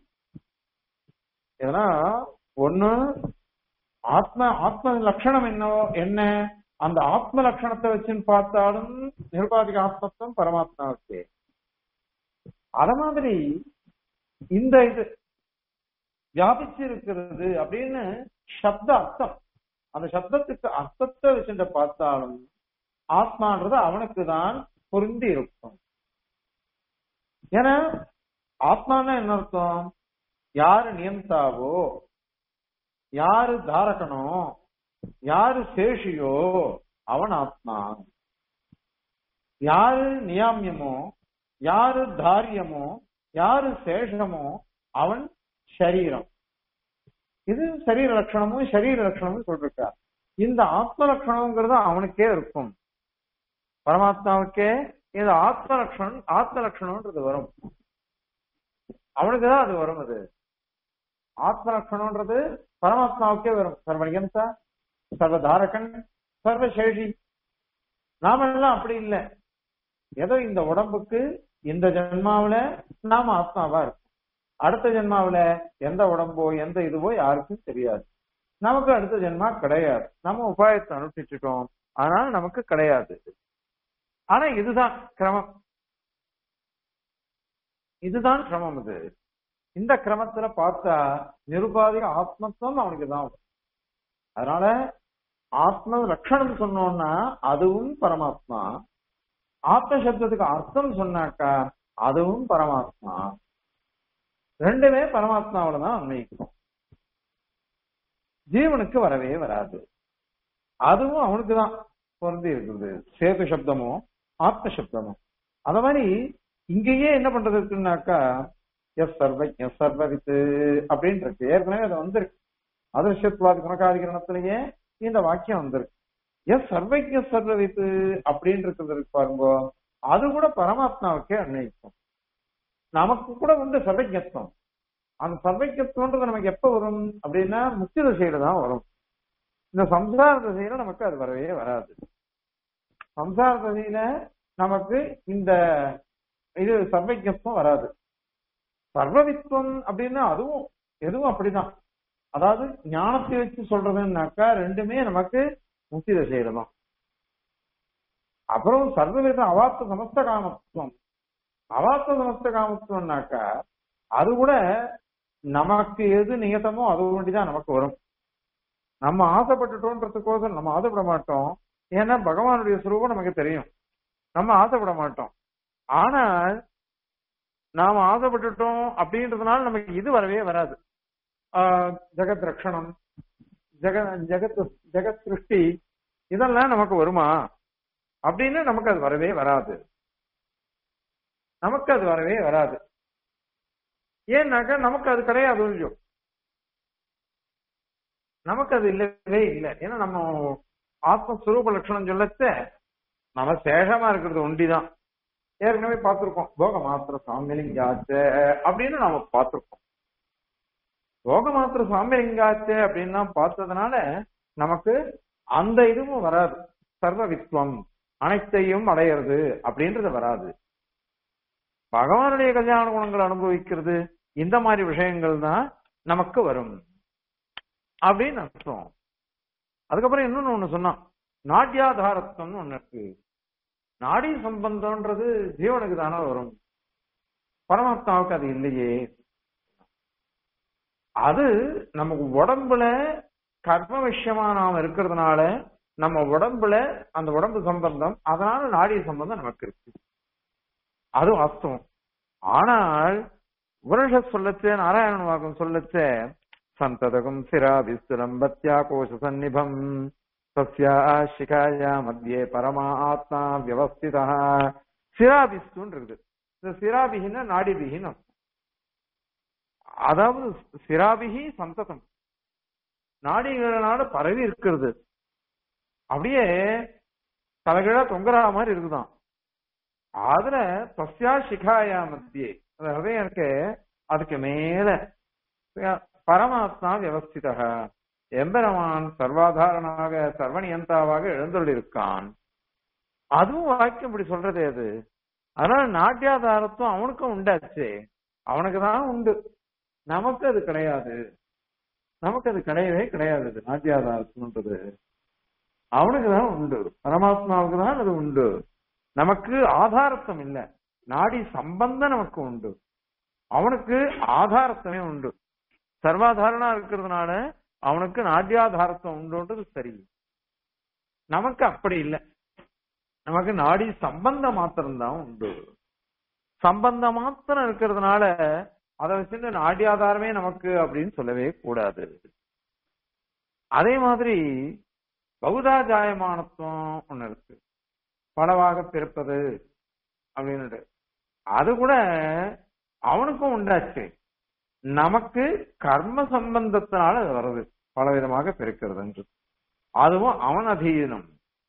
ஏன்னா ஒண்ணு ஆத்ம ஆத்ம லட்சணம் என்னவோ என்ன அந்த ஆத்ம லட்சணத்தை வச்சுன்னு பார்த்தாலும் நிருபாதிக ஆத்மத்துவம் பரமாத்மாவுக்கு அத மாதிரி இந்த இது வியாபிச்சு இருக்கிறது அப்படின்னு சப்த அர்த்தம் அந்த சப்தத்துக்கு அர்த்தத்தை வச்சுட்டு பார்த்தாலும் ஆத்மான்றது அவனுக்கு தான் பொருந்தி இருக்கும் ஏன்னா ஆத்மானா என்ன அர்த்தம் யாரு நியந்தாவோ யாரு தாரகனோ யாரு சேஷியோ அவன் ஆத்மா யாரு நியாமியமோ யாரு தாரியமோ யாரு சேஷமோ அவன் சரீரம் இது சரீர லட்சணமும் சரீர லட்சணமும் சொல்லிருக்கார் இந்த ஆத்ம லட்சணம்ங்கிறது அவனுக்கே இருக்கும் பரமாத்மாவுக்கே இந்த ஆத்ம லட்சணம் ஆத்ம லட்சணம்ன்றது வரும் அவனுக்கு தான் அது வரும் அது ஆத்ம லட்சணம்ன்றது பரமாத்மாவுக்கே வரும் சர்வனியந்தா சர்வதாரகன் சர்வசேஷி நாம எல்லாம் அப்படி இல்லை ஏதோ இந்த உடம்புக்கு இந்த ஜென்மாவில நாம ஆத்மாவா இருக்கும் அடுத்த ஜென்மாவில எந்த உடம்போ எந்த இதுவோ யாருக்கும் தெரியாது நமக்கு அடுத்த ஜென்மா கிடையாது நம்ம உபாயத்தை அனுஷ்டிச்சுட்டோம் அதனால நமக்கு கிடையாது ஆனா இதுதான் கிரமம் இதுதான் கிரமம் இது இந்த கிரமத்துல பார்த்தா நிருபாதிக ஆத்மத்துவம் அவனுக்கு தான் வரும். அதனால ஆத்ம லட்சணம் சொன்னோம்னா அதுவும் பரமாத்மா ஆத்ம சப்தத்துக்கு அர்த்தம் சொன்னாக்கா அதுவும் பரமாத்மா ரெண்டுமே பரமாத்மாவில தான் அன்வயிக்கணும் ஜீவனுக்கு வரவே வராது அதுவும் அவனுக்கு தான் பொருந்தி இருக்குது சேது சப்தமும் ஆத்ம சப்தமும் அத மாதிரி இங்கேயே என்ன பண்றது இருக்குன்னாக்கா எஸ் சர்வ எஸ் சர்வவித்து அப்படின்னு இருக்கு ஏற்கனவே அது வந்திருக்கு அதிர்ஷ்டத்வாதி குணகாதிகரணத்திலேயே இந்த வாக்கியம் வந்திருக்கு எஸ் சர்வைக்கிய சர்வவித்து அப்படின்னு இருக்கிறது இருக்கு பாருங்க அது கூட பரமாத்மாவுக்கே அன்வயிக்கும் நமக்கு கூட உண்டு சர்வஜத்துவம் அந்த சர்வஜத்துவன்றது நமக்கு எப்ப வரும் அப்படின்னா முக்தி திசையில தான் வரும் இந்த சம்சார திசையில நமக்கு அது வரவே வராது சம்சார திசையில நமக்கு இந்த இது சர்வஜத்துவம் வராது சர்வவித்துவம் அப்படின்னா அதுவும் எதுவும் அப்படிதான் அதாவது ஞானத்தை வச்சு சொல்றதுன்னாக்கா ரெண்டுமே நமக்கு முக்தி திசையில தான் அப்புறம் சர்வவித அவாத்த சமஸ்த காமத்துவம் அவாத்த சமஸ்த காமத்துவம்னாக்கா அது கூட நமக்கு எது நியத்தமோ அது வேண்டிதான் நமக்கு வரும் நம்ம ஆசைப்பட்டுட்டோன்றதுக்கோசரம் நம்ம ஆசைப்பட மாட்டோம் ஏன்னா பகவானுடைய சுரூபம் நமக்கு தெரியும் நம்ம ஆசைப்பட மாட்டோம் ஆனால் நாம ஆசைப்பட்டுட்டோம் அப்படின்றதுனால நமக்கு இது வரவே வராது ஆஹ் ஜெகத் ரக்ஷணம் ஜெக ஜெகத் ஜெகத் சிருஷ்டி இதெல்லாம் நமக்கு வருமா அப்படின்னு நமக்கு அது வரவே வராது நமக்கு அது வரவே வராது ஏன்னாக்கா நமக்கு அது கிடையாது இல்லையோ நமக்கு அது இல்லவே இல்லை ஏன்னா நம்ம ஆத்மஸ்வரூப லட்சணம் சொல்லச்ச நம்ம சேஷமா இருக்கிறது ஒண்டிதான் ஏற்கனவே பார்த்திருக்கோம் போக மாத்திர சாமியலிங்காச்ச அப்படின்னு நாம பார்த்திருக்கோம் போக மாத்திர சாமியலிங்காச்ச அப்படின்னு தான் பார்த்ததுனால நமக்கு அந்த இதுவும் வராது சர்வ வித்வம் அனைத்தையும் அடையிறது அப்படின்றது வராது பகவானுடைய கல்யாண குணங்கள் அனுபவிக்கிறது இந்த மாதிரி விஷயங்கள் தான் நமக்கு வரும் அப்படின்னு அர்த்தம் அதுக்கப்புறம் இன்னொன்னு ஒண்ணு சொன்னான் நாட்டியாதாரத்துவம்னு ஒண்ணு இருக்கு நாடி சம்பந்தம்ன்றது ஜீவனுக்கு தானே வரும் பரமாத்மாவுக்கு அது இல்லையே அது நமக்கு உடம்புல கர்ம விஷயமா நாம இருக்கிறதுனால நம்ம உடம்புல அந்த உடம்பு சம்பந்தம் அதனால நாடி சம்பந்தம் நமக்கு இருக்கு அது வாஸ்தவம் ஆனால் உபனிஷ சொல்லச்சே நாராயண வாக்கம் சொல்லச்சே சந்ததகம் சிரா விஸ்துலம்பத்யா கோஷ சந்நிபம் சஸ்யா சிகாயா மத்தியே பரமா ஆத்மா வியவஸ்திதா சிராபிஸ்துன்னு இருக்குது இந்த சிராபிகின நாடிபிகின்னு அர்த்தம். அதாவது சிராபிகி சந்ததம் நாடிகளனால பரவி இருக்கிறது அப்படியே தலைகீழா தொங்குற மாதிரி இருக்குதான் அதுல தஸ்யா சிகாயா மத்தியே அந்த ஹதயம் இருக்கு அதுக்கு மேல பரமாத்மா வியவஸ்திதக எம்பெருமான் சர்வாதாரனாக சர்வனியந்தாவாக எழுந்தருளிருக்கான் அதுவும் வாக்கியம் இப்படி சொல்றதே அது அதனால நாட்டியாதாரத்துவம் அவனுக்கும் உண்டாச்சு அவனுக்கு தான் உண்டு நமக்கு அது கிடையாது நமக்கு அது கிடையவே கிடையாது அது நாட்டியாதாரத்துவன்றது அவனுக்கு தான் உண்டு பரமாத்மாவுக்கு தான் அது உண்டு நமக்கு ஆதாரத்துவம் இல்ல நாடி சம்பந்தம் நமக்கு உண்டு அவனுக்கு ஆதாரத்துவமே உண்டு சர்வாதாரணா இருக்கிறதுனால அவனுக்கு நாட்டியாதாரத்துவம் உண்டுன்றது சரி நமக்கு அப்படி இல்லை நமக்கு நாடி சம்பந்தம் மாத்திரம்தான் உண்டு சம்பந்தம் மாத்திரம் இருக்கிறதுனால அதை வச்சுட்டு நாடியாதாரமே நமக்கு அப்படின்னு சொல்லவே கூடாது அதே மாதிரி பௌதாஜாயமானத்துவம் ஒண்ணு இருக்கு பலவாக பிறப்பது அப்படின்னு அது கூட அவனுக்கும் உண்டாச்சு நமக்கு கர்ம சம்பந்தத்தினால அது வருது பல விதமாக பிறக்கிறது அதுவும் அவன் அதீனம்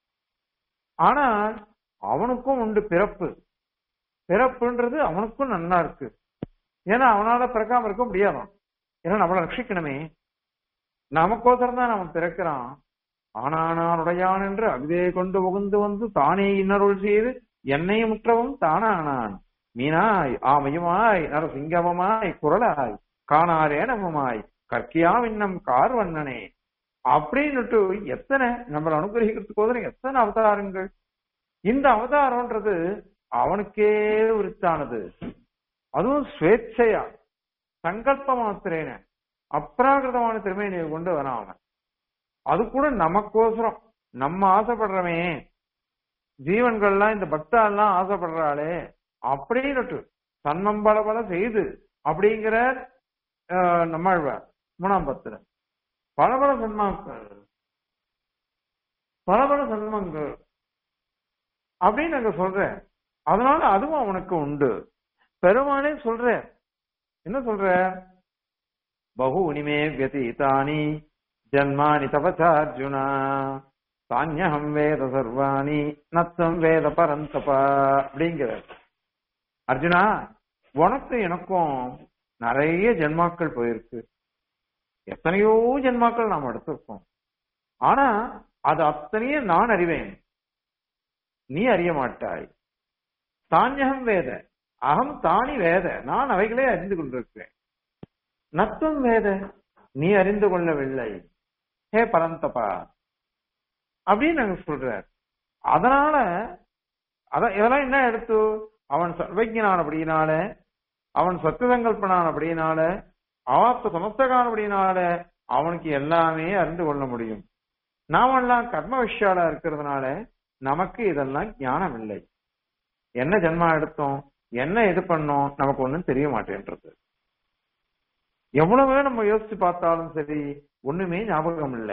ஆனால் அவனுக்கும் உண்டு பிறப்பு பிறப்புன்றது அவனுக்கும் நன்னா இருக்கு ஏன்னா அவனால பிறக்காம இருக்க முடியாதான் ஏன்னா நம்மளை ரட்சிக்கணுமே நமக்கோசரம் தான் அவன் பிறக்கிறான் ஆனானானுடையான் என்று அகுதே கொண்டு புகுந்து வந்து தானே இன்னருள் செய்து என்னை முற்றவும் தானானான் மீனாய் ஆமையுமாய் நரசிங்கமமாய் குரலாய் காணாரேனமுமாய் கற்கியாம் இன்னம் கார்வண்ணனே அப்படின்னுட்டு எத்தனை நம்மளை அனுகிரகிக்கிறதுக்கு எத்தனை அவதாரங்கள் இந்த அவதாரம்ன்றது அவனுக்கே உரித்தானது அதுவும் சுவேட்சையா சங்கல்ப மாத்திரேன அப்ராகிருதமான திருமேனியை கொண்டு வரான் அவன் அது கூட நமக்கோசரம் நம்ம ஆசைப்படுறமே ஜீவன்கள்லாம் இந்த பக்தா எல்லாம் ஆசைப்படுறாளே அப்படின்னு சன்மம் பல பல செய்து அப்படிங்கிற ஆஹ், நம்மாழ்வார் மூணாம் பத்துல பல பல சன்மாக்கள் பல பல சன்மங்கள் அப்படின்னு அங்க சொல்ற அதனால அதுவும் அவனுக்கு உண்டு பெருமானே சொல்ற என்ன சொல்ற பகூனிமே வியதீதானி ஜன்மானி தபசா அர்ஜுனா தானியகம் வேத சர்வாணி நத்தம் வேத பரந்தபா அப்படிங்கிற அர்ஜுனா உனக்கு எனக்கும் நிறைய ஜென்மாக்கள் போயிருக்கு எத்தனையோ ஜென்மாக்கள் நாம் எடுத்திருக்கோம் ஆனா அது அத்தனையும் நான் அறிவேன் நீ அறிய மாட்டாய் தானியகம் வேத அகம் தானி வேத நான் அவைகளே அறிந்து கொண்டிருக்கிறேன் நத்தும் வேத நீ அறிந்து கொள்ளவில்லை ஹே பரந்தபா அப்படின்னு நாங்க சொல்றார் அதனால அத இதெல்லாம் என்ன எடுத்து அவன் சர்வஜனான் அப்படினால அவன் சத்துவங்கல்பனான் அப்படினால அவாப்த சமஸ்தகான் அப்படினால அவனுக்கு எல்லாமே அறிந்து கொள்ள முடியும் நாமெல்லாம் கர்ம விஷயாலா இருக்கிறதுனால நமக்கு இதெல்லாம் ஞானம் இல்லை என்ன ஜென்மா எடுத்தோம் என்ன இது பண்ணோம் நமக்கு ஒண்ணும் தெரிய மாட்டேன்றது எவ்வளவு நம்ம யோசிச்சு பார்த்தாலும் சரி ஒண்ணுமே ஞாபகம் இல்ல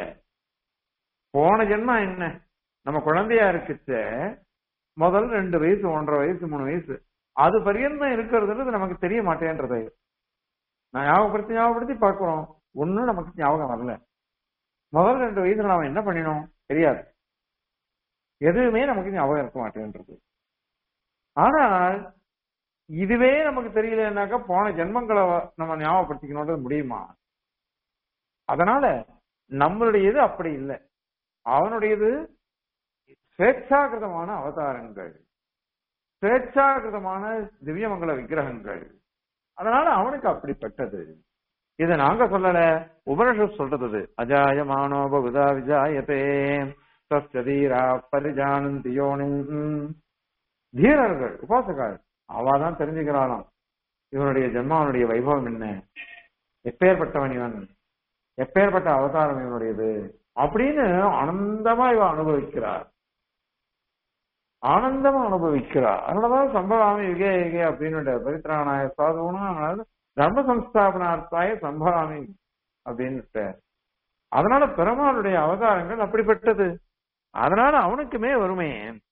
போன ஜென்மா என்ன நம்ம குழந்தையா இருக்குச்ச முதல் ரெண்டு வயசு ஒன்றரை வயசு மூணு வயசு அது பரியந்தம் இருக்கிறதுன்றது நமக்கு தெரிய மாட்டேன்றது நான் ஞாபகப்படுத்தி ஞாபகப்படுத்தி பார்க்கிறோம் ஒண்ணும் நமக்கு ஞாபகம் வரல முதல் ரெண்டு வயசுல நாம என்ன பண்ணினோம் தெரியாது எதுவுமே நமக்கு ஞாபகம் இருக்க மாட்டேன்றது ஆனால் இதுவே நமக்கு தெரியலன்னாக்கா போன ஜென்மங்களை நம்ம ஞாபகப்படுத்திக்கணுன்றது முடியுமா அதனால நம்மளுடையது அப்படி இல்லை அவனுடையது ஸ்வேச்சாகிருதமான அவதாரங்கள் ஸ்வேச்சாகிருதமான திவ்யமங்கல விக்கிரகங்கள் அதனால அவனுக்கு அப்படிப்பட்டது இதை நாங்க சொல்லல உபனிஷத் சொல்றது இது. அஜாயமானோ பகுதா விஜாயத்தே தஸ்தீரா பரிஜானந்தி யோனிம் தீரர்கள் உபாசகர்கள் அவாதான் தெரிஞ்சுக்கிறாளாம் இவனுடைய ஜென்மாவனுடைய வைபவம் என்ன எப்பேற்பட்டவன் இவன் எப்பேற்பட்ட அவதாரம் இவனுடையது அப்படின்னு ஆனந்தமா இவன் அனுபவிக்கிறார் ஆனந்தமா அனுபவிக்கிறார் அதனாலதான் சம்பவாமி யுகே யுகே அப்படின்னு பரித்ராணாய சாதுவனும் தர்ம சம்ஸ்தாபனார்த்தாய சம்பவாமி அப்படின்னு அதனால பெருமாளுடைய அவதாரங்கள் அப்படிப்பட்டது அதனால அவனுக்குமே வருமே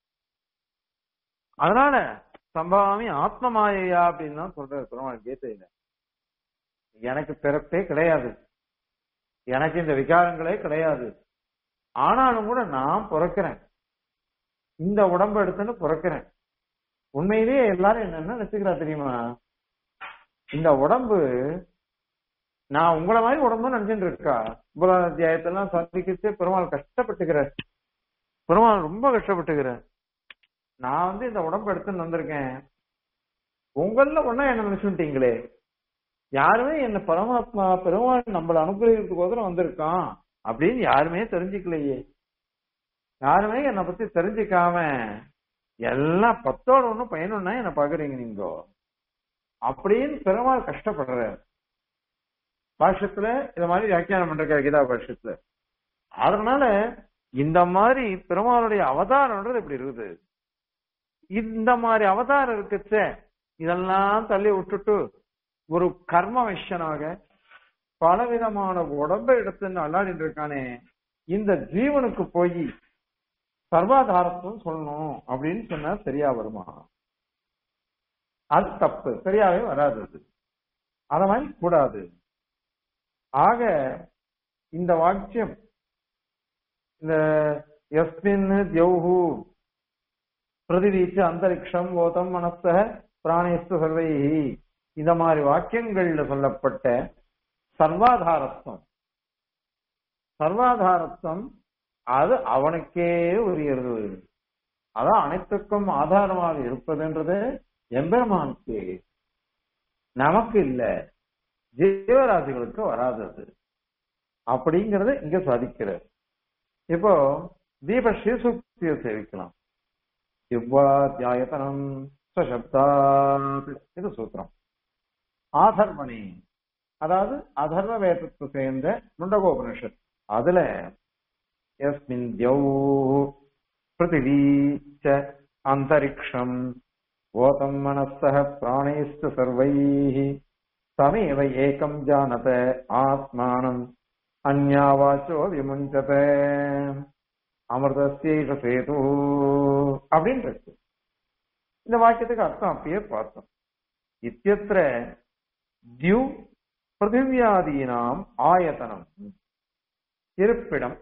அதனால சம்பவாமி ஆத்ம மாயையா அப்படின்னு தான் சொல்றாரு பெருமாள் கீதையில எனக்கு பிறப்பே கிடையாது எனக்கு இந்த விகாரங்களே கிடையாது ஆனாலும் கூட நான் பிறக்கிறேன் இந்த உடம்பு எடுத்துன்னு பிறக்கிறேன் உண்மையிலேயே எல்லாரும் என்னென்ன நினைச்சுக்கிறா தெரியுமா இந்த உடம்பு நான் உங்கள மாதிரி உடம்பு நினைச்சுட்டு இருக்கா ஒன்பதாம் அத்தியாயத்தெல்லாம் சந்திக்கிச்சு பெருமாள் கஷ்டப்பட்டுக்கிறார் பெருமாள் ரொம்ப கஷ்டப்பட்டுக்கிறார் நான் வந்து இந்த உடம்பு எடுத்துன்னு வந்திருக்கேன் உங்கள ஒன்னா என்ன நினைச்சுட்டீங்களே யாருமே என்ன பரமாத்மா பெருமாள் நம்மள அனுகிரகத்துக்கோசரம் வந்திருக்கான் அப்படின்னு யாருமே தெரிஞ்சுக்கலையே யாருமே என்னை பத்தி தெரிஞ்சுக்காம எல்லாம் பத்தோட ஒண்ணு பயனுன்னா என்ன பாக்குறீங்க நீங்க அப்படின்னு பெருமாள் கஷ்டப்படுறாரு பாஷ்யத்துல இந்த மாதிரி வியாக்கியானம் பண்றாரு கீதா பாஷ்யத்துல அதனால இந்த மாதிரி பெருமாளுடைய அவதாரம்ன்றது இப்படி இருக்குது இந்த மாதிரி அவதாரம் இருக்குச்ச இதெல்லாம் தள்ளி விட்டுட்டு ஒரு கர்ம விஷயனாக பலவிதமான உடம்பை எடுத்துன்னு அல்லாடிட்டு இருக்கானே இந்த ஜீவனுக்கு போய் சர்வாதாரத்துவம் சொல்லணும் அப்படின்னு சொன்னா சரியா வருமா அது தப்பு சரியாவே வராது அது அத மாதிரி கூடாது ஆக இந்த வாக்கியம் இந்த எஸ்மின் தியௌஹு பிரதிவீச்சு அந்தரிக்ஷம் ஓதம் மனஸ்த பிராணேஸ்து சர்வைஹி இந்த மாதிரி வாக்கியங்கள்ல சொல்லப்பட்ட சர்வாதாரத்துவம் சர்வாதாரத்துவம் அது அவனுக்கே உரியது அதான் அனைத்துக்கும் ஆதாரமாக இருப்பதுன்றது எம்பெருமானுக்கு நமக்கு இல்ல ஜீவராசிகளுக்கு வராதது அப்படிங்கறத இங்க சாதிக்கிறார் இப்போ தீப ஸ்ரீசுக்தியை சேவிக்கலாம் இவ்வாத்தியாயத்தனம் சசப்தாத் இது சூத்திரம் ஆதர்மணி அதாவது அதர்வ வேதத்தை சேர்ந்த முண்டகோபனிஷத் அதுல எஸ்மின் தியௌ பிருத்திவி ச அந்தரிக்ஷம் ஓதம் மனசः பிராணைஸ்து சர்வைः தமேவ ஏகம் ஜானத ஆத்மானம் அந்யாவாச்சோ விமுஞ்சத அமிர்தசேஷ சேது அப்படின்னு இருக்கு இந்த வாக்கியத்துக்கு அர்த்தம் அப்பயே பார்த்தோம் இத்தியத்திர தியு பிருத்திவியாதீனாம் ஆயத்தனம் இருப்பிடம்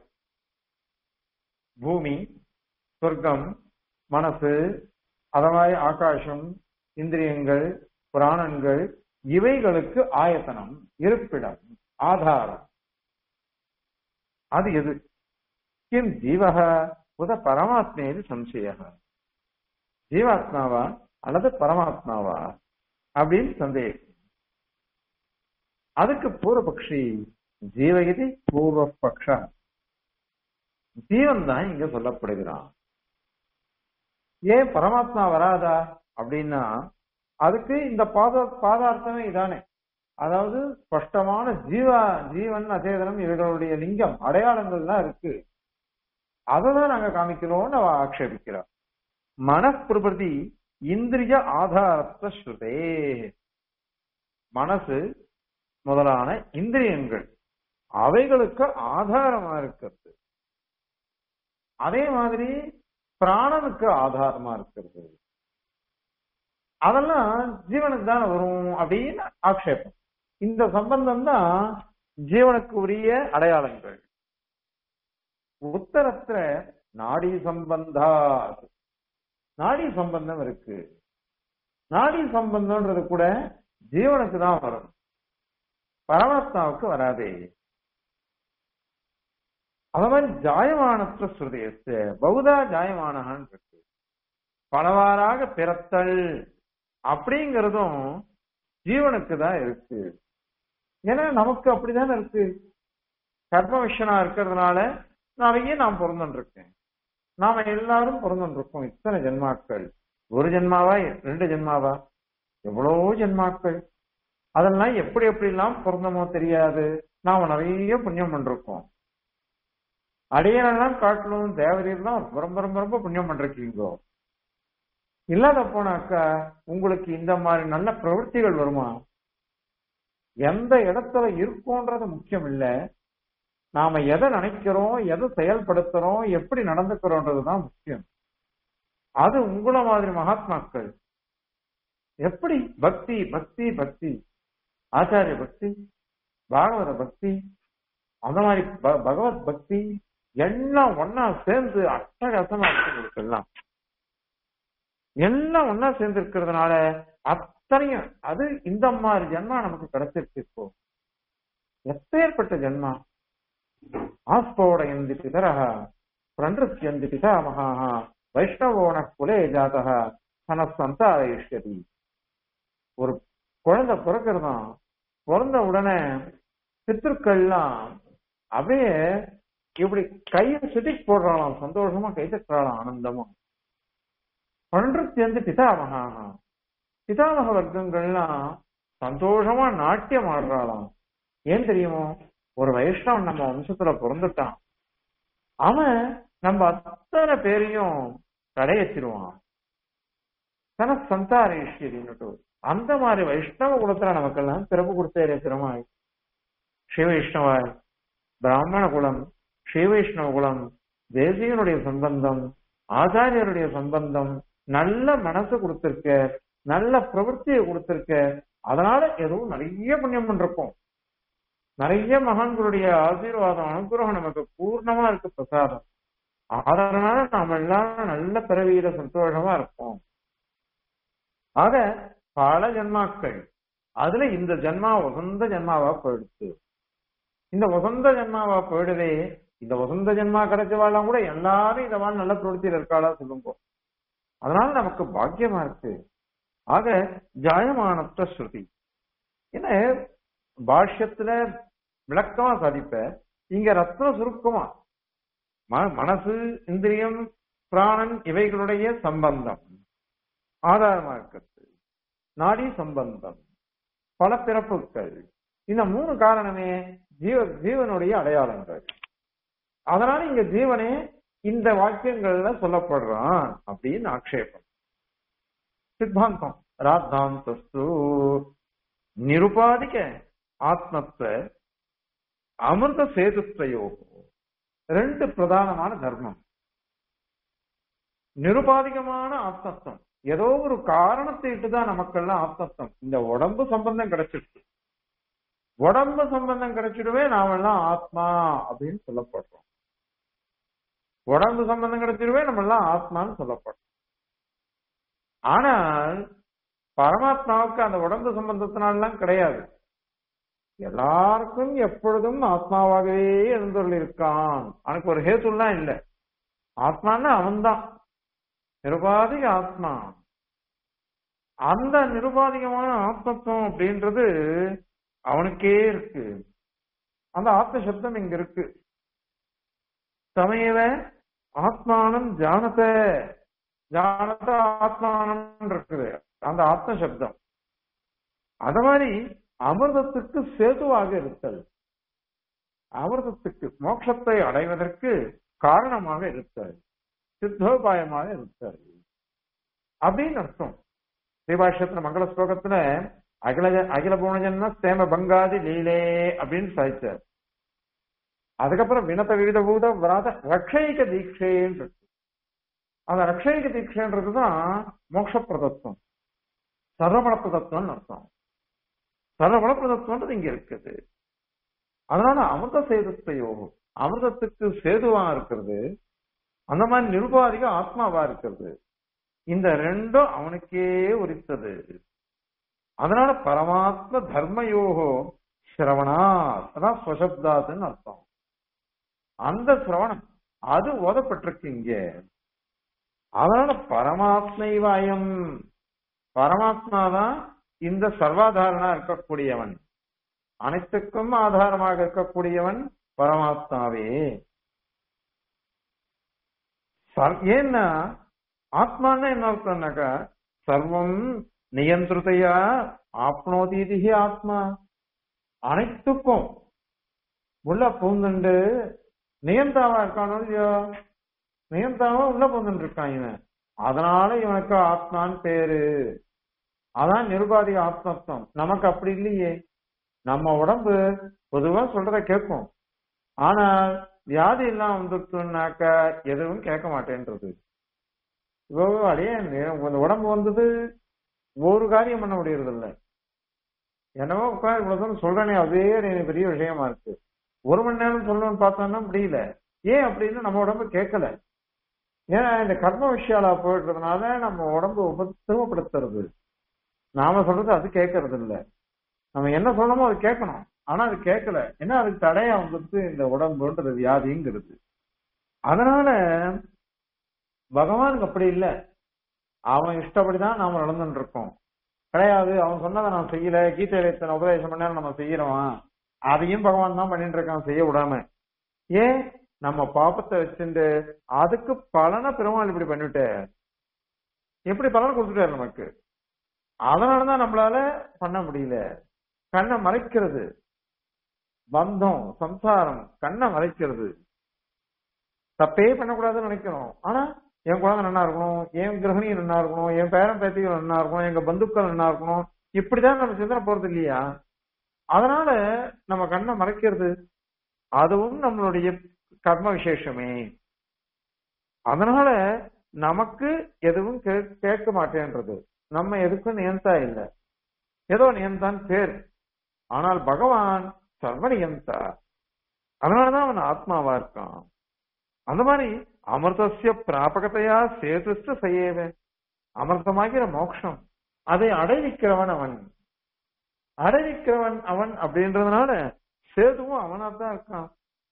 பூமி சொர்க்கம் மனசு அதமாய் ஆகாசம் இந்திரியங்கள் பிராணன்கள் இவைகளுக்கு ஆயத்தனம் இருப்பிடம் ஆதாரம் அது எது கிம் ஜீவக உத பரமாத்மேது சம்சய ஜீவாத்மாவா அல்லது பரமாத்மாவா அப்படின்னு சந்தேகம் அதுக்கு பூர்வபக்ஷி ஜீவகிதி பூர்வபக்ஷ ஜீவன் தான் இங்க சொல்லப்படுகிறான் ஏன் பரமாத்மா வராதா அப்படின்னா அதுக்கு இந்த பாத பாதார்த்தமே இதானே அதாவது ஸ்பஷ்டமான ஜீவா ஜீவன் அச்சேதனம் இவர்களுடைய லிங்கம் அடையாளங்கள்லாம் இருக்கு அதை தான் நாங்க காமிக்கிறோம்னு அவ ஆக்ஷேபிக்கிறார் மனப்பிரபதி இந்திரிய ஆதாரத்த ஸ்ருதே மனசு முதலான இந்திரியங்கள் அவைகளுக்கு ஆதாரமா இருக்கிறது அதே மாதிரி பிராணனுக்கு ஆதாரமா இருக்கிறது அதெல்லாம் ஜீவனுக்கு தானே வரும் அப்படின்னு ஆக்ஷேபம் இந்த சம்பந்தம் தான் ஜீவனுக்கு உரிய அடையாளங்கள் உத்தரத்துல நாடி சம்பந்தா நாடி சம்பந்தம் இருக்கு நாடி சம்பந்தம்ன்றது கூட ஜீவனுக்கு தான் வரும் பரமாத்மாவுக்கு வராதே அத மாதிரி ஜாயமானற்ற ஸ்ருதேச பௌதா ஜாயமானகான் இருக்கு பலவாறாக பிறத்தல் அப்படிங்கிறதும் ஜீவனுக்கு தான் இருக்கு ஏன்னா நமக்கு அப்படிதானே இருக்கு கர்ம விஷயனா இருக்கிறதுனால நிறைய நான் பிறந்துருக்கேன் நாம எல்லாரும் பிறந்துருக்கோம் இத்தனை ஜென்மாக்கள் ஒரு ஜென்மாவா ரெண்டு ஜென்மாவா எவ்வளவோ ஜென்மாக்கள் அதெல்லாம் எப்படி எப்படி எல்லாம் பிறந்தமோ தெரியாது நாம நிறைய புண்ணியம் பண்ணிருக்கோம் அடியனெல்லாம் காட்டிலும் தேவதையெல்லாம் ரொம்ப ரொம்ப ரொம்ப புண்ணியம் பண்றீங்கோ இல்லாத போனாக்கா உங்களுக்கு இந்த மாதிரி நல்ல பிரவൃத்திகள் வருமா எந்த இடத்துல இருக்கோன்றது முக்கியம் இல்ல நாம எதை நினைக்கிறோம் எதை செயல்படுத்துறோம் எப்படி நடந்துக்கிறோன்றதுதான் முக்கியம் அது உங்கள மாதிரி மகாத்மாக்கள் எப்படி பக்தி பக்தி பக்தி ஆச்சாரிய பக்தி பாகவத பக்தி அந்த மாதிரி பகவத் பக்தி எல்லாம் ஒன்னா சேர்ந்து அட்டகாசமா இருக்கு உங்களுக்கு எல்லாம் எல்லாம் ஒன்னா சேர்ந்து இருக்கிறதுனால அத்தனையும் அது இந்த மாதிரி ஜென்மா நமக்கு கிடைச்சிருக்கு இப்போ எப்பேற்பட்ட ஜென்மா ஆஸ்போடயந்தி பிதரக பிரண்டஸ்யந்தி பிதாமகாக வைஷ்ணவோன குலே ஜாதக தன சந்தாரயிஷ்யதி ஒரு குழந்தை பிறக்கிறதான் பிறந்த உடனே பித்திருக்கள்லாம் அப்படியே இப்படி கையை சுட்டிக்கு போடுறாளாம் சந்தோஷமா கை தட்டுறாளாம் ஆனந்தமா பன்று சேர்ந்து பிதாமகா பிதாமக வர்க்கங்கள்லாம் சந்தோஷமா நாட்டியம் ஆடுறாளாம் ஏன் தெரியுமோ ஒரு வைஷ்ணவன் நம்ம வம்சத்துல பிறந்துட்டான் அவன் நம்ம அத்தனை பேரையும் தடையச்சிருவான் தன சந்தாரேஸ்வரின்னுட்டு அந்த மாதிரி வைஷ்ணவ குலத்துல நமக்கெல்லாம் பிறப்பு கொடுத்தே பெருமாள் ஸ்ரீ வைஷ்ணவாய் பிராமண குலம் ஸ்ரீ வைஷ்ணவ குலம் தேசியனுடைய சம்பந்தம் ஆச்சாரியருடைய சம்பந்தம் நல்ல மனசு கொடுத்திருக்க நல்ல பிரவൃத்தியை கொடுத்திருக்க அதனால எதுவும் நிறைய புண்ணியம் பண்ணிருக்கோம் நிறைய மகான்களுடைய ஆசீர்வாதம் அனுகிரகம் நமக்கு பூர்ணமா இருக்கு பிரசாதம் அதனால நாம எல்லாரும் நல்ல பிறவியில சந்தோஷமா இருப்போம் ஆக பல ஜென்மாக்கள் அதுல இந்த ஜென்மா உகந்த ஜென்மாவா போயிடுச்சு இந்த உகந்த ஜென்மாவா போயிடுதே இந்த உகந்த ஜென்மா கிடைச்சவாள்லாம் கூட எல்லாரும் இந்த மாதிரி நல்ல பிரவൃத்தியில் இருக்காளா சொல்லுங்க அதனால நமக்கு பாக்கியமா இருக்கு ஆக ஜாயமானத்த ஸ்ருதி என்ன பாஷ்யத்துல விளக்கமா சாதிப்ப இங்க ரத்ன சுருக்கமா மனசு இந்திரியம் பிராணன் இவைகளுடைய சம்பந்தம் ஆதாரமா இருக்கிறது நாடி சம்பந்தம் பல பிறப்புகள் இந்த மூணு காரணமே ஜீவ ஜீவனுடைய அடையாளங்கள் அதனால இங்க ஜீவனே இந்த வாக்கியங்கள்ல சொல்லப்படுறான் அப்படின்னு ஆக்ஷேபம் சித்தாந்தம் ராத்தாந்தஸ்து நிருபாதிக ஆத்மத்துவ அமிர்த சேதுத்வயோ ரெண்டு பிரதானமான தர்மம் நிருபாதிகமான ஆத்மத்துவம் ஏதோ ஒரு காரணத்தை இட்டுதான் நமக்கெல்லாம் ஆத்மத்துவம் இந்த உடம்பு சம்பந்தம் கிடைச்சிருக்கு உடம்பு சம்பந்தம் கிடைச்சிடுவே நாமெல்லாம் ஆத்மா அப்படின்னு சொல்லப்படுறோம் உடம்பு சம்பந்தம் கிடைச்சிடுவே நம்ம எல்லாம் ஆத்மான்னு சொல்லப்படுறோம் ஆனால் பரமாத்மாவுக்கு அந்த உடம்பு சம்பந்தத்தினாலாம் கிடையாது எல்லாருக்கும் எப்பொழுதும் ஆத்மாவாகவே இருந்துள்ள இருக்கான் அவனுக்கு ஒரு ஹேத்துலாம் இல்லை ஆத்மான்னா அவன்தான் நிருபாதிக ஆத்மா அந்த நிருபாதிகமான ஆத்மத்துவம் அப்படின்றது அவனுக்கே இருக்கு அந்த ஆத்ம சப்தம் இங்க இருக்கு சமயவ ஆத்மானம் ஜானத ஜானத ஆத்மானம் இருக்குது அந்த ஆத்ம சப்தம் அத மாதிரி அமிர்தத்துக்கு சேதுவாக இருத்தல் அமிர்தத்துக்கு மோட்சத்தை அடைவதற்கு காரணமாக இருத்தல் சித்தோபாயமாக இருத்தல் அப்படின்னு அர்த்தம் ஸ்ரீபாஷ்யத்துல மங்கள ஸ்லோகத்துல அகில அகில பூணஜன்ம சேம பங்காதி லீலே அப்படின்னு சாதிச்சார் அதுக்கப்புறம் வினத விவித பூத விராத ரக்ஷைக தீட்சைன்னு அந்த ரக்ஷைக தீட்சைன்றதுதான் மோட்சப்பிரதத்துவம் சர்வபல பிரதத்துவம்னு அர்த்தம் சர்வபல பிரதத்துவன்றது இங்க இருக்குது அதனால அமிர்த சேதுத்த யோகம் அமிர்தத்துக்கு சேதுவா இருக்கிறது அந்த மாதிரி நிருபாதிக ஆத்மாவா இருக்கிறது இந்த ரெண்டும் அவனுக்கே உரித்தது அதனால பரமாத்ம தர்மயோகோ சிரவணா அதான் ஸ்வசப்தாத்துன்னு அர்த்தம் அந்த சிரவணம் அது ஓதப்பட்டிருக்கு இங்க அதனால பரமாத்மைவாயம் பரமாத்மா தான் இந்த சர்வாதாரணா இருக்கக்கூடியவன் அனைத்துக்கும் ஆதாரமாக இருக்கக்கூடியவன் பரமாத்மாவே ஏன்னா ஆத்மான்னா என்ன அர்த்தம்னாக்கா சர்வம் நியந்திரத்தையா ஆப்னோதீதி ஆத்மா அனைத்துக்கும் உள்ள பூந்துண்டு நியந்தாவா இருக்கானோ இல்லையோ நியந்தாவா உள்ள பூந்துட்டு இருக்கான் இவன் அதனால இவனுக்கு ஆத்மான்னு பேரு அதான் நிருபாதிக ஆத்மத்துவம் நமக்கு அப்படி இல்லையே நம்ம உடம்பு பொதுவா சொல்றத கேட்கும் ஆனால் வியாதி எல்லாம் வந்துட்டுனாக்க எதுவும் கேட்க மாட்டேன்றது இப்போ அடையே இந்த உடம்பு வந்தது ஒரு காரியம் பண்ண முடியறது இல்ல என்னவோ உட்காந்து இவ்வளவு தூரம் சொல்றேனே அதே எனக்கு பெரிய விஷயமா இருக்கு ஒரு மணி நேரம் சொல்லணும்னு பார்த்தோம்னா முடியல ஏன் அப்படின்னு நம்ம உடம்பு கேட்கல ஏன்னா இந்த கர்ம விஷயாலா போயிடுறதுனால நம்ம உடம்பு உபத்திரவப்படுத்துறது நாம சொல்றது அது கேட்கறது இல்ல நம்ம என்ன சொல்லணுமோ அது கேட்கணும் ஆனா அது கேட்கல ஏன்னா அதுக்கு தடையா வந்துட்டு இந்த உடம்புன்றது வியாதிங்கிறது அதனால பகவானுக்கு அப்படி இல்ல அவன் இஷ்டப்படிதான் நாம நடந்துட்டு இருக்கோம் கிடையாது அவன் சொன்னதை நான் செய்யல கீதையில இத்தனை உபதேசம் பண்ண நம்ம செய்யறோம் அதையும் பகவான் தான் பண்ணிட்டு இருக்கான் செய்ய விடாம ஏன் நம்ம பாப்பத்தை வச்சுட்டு அதுக்கு பலனை பெருமாள் இப்படி பண்ணிவிட்ட எப்படி பலன் கொடுத்துட்டாரு நமக்கு அதனாலதான் நம்மளால பண்ண முடியல கண்ணை மறைக்கிறது பந்தம் சம்சாரம் கண்ணை மறைக்கிறது தப்பே பண்ணக்கூடாதுன்னு நினைக்கிறோம் ஆனா என் குழந்தை நல்லா இருக்கணும் என் கிரகணி நல்லா இருக்கணும் என் பேரன் பேத்திகள் நல்லா இருக்கணும் எங்க பந்துக்கள் நல்லா இருக்கணும் இப்படிதான் நம்ம சிந்தனை போறது இல்லையா அதனால நம்ம கண்ணை மறைக்கிறது அதுவும் நம்மளுடைய கர்ம விசேஷமே அதனால நமக்கு எதுவும் கேட்க மாட்டேன்றது நம்ம எதுக்கும் நியந்தா இல்லை ஏதோ நியந்தான் பேர் ஆனால் பகவான் சர்வ நியந்தா அதனாலதான் அவன் ஆத்மாவா இருக்கான் அந்த மாதிரி அமிர்தசிய பிராபகத்தையா சேதுஷ்ட செய்யவே அமிர்தமாகிற மோட்சம் அதை அடைவிக்கிறவன் அவன் அடைவிக்கிறவன் அவன் அப்படின்றதுனால சேதுவும் அவனா தான் இருக்கான்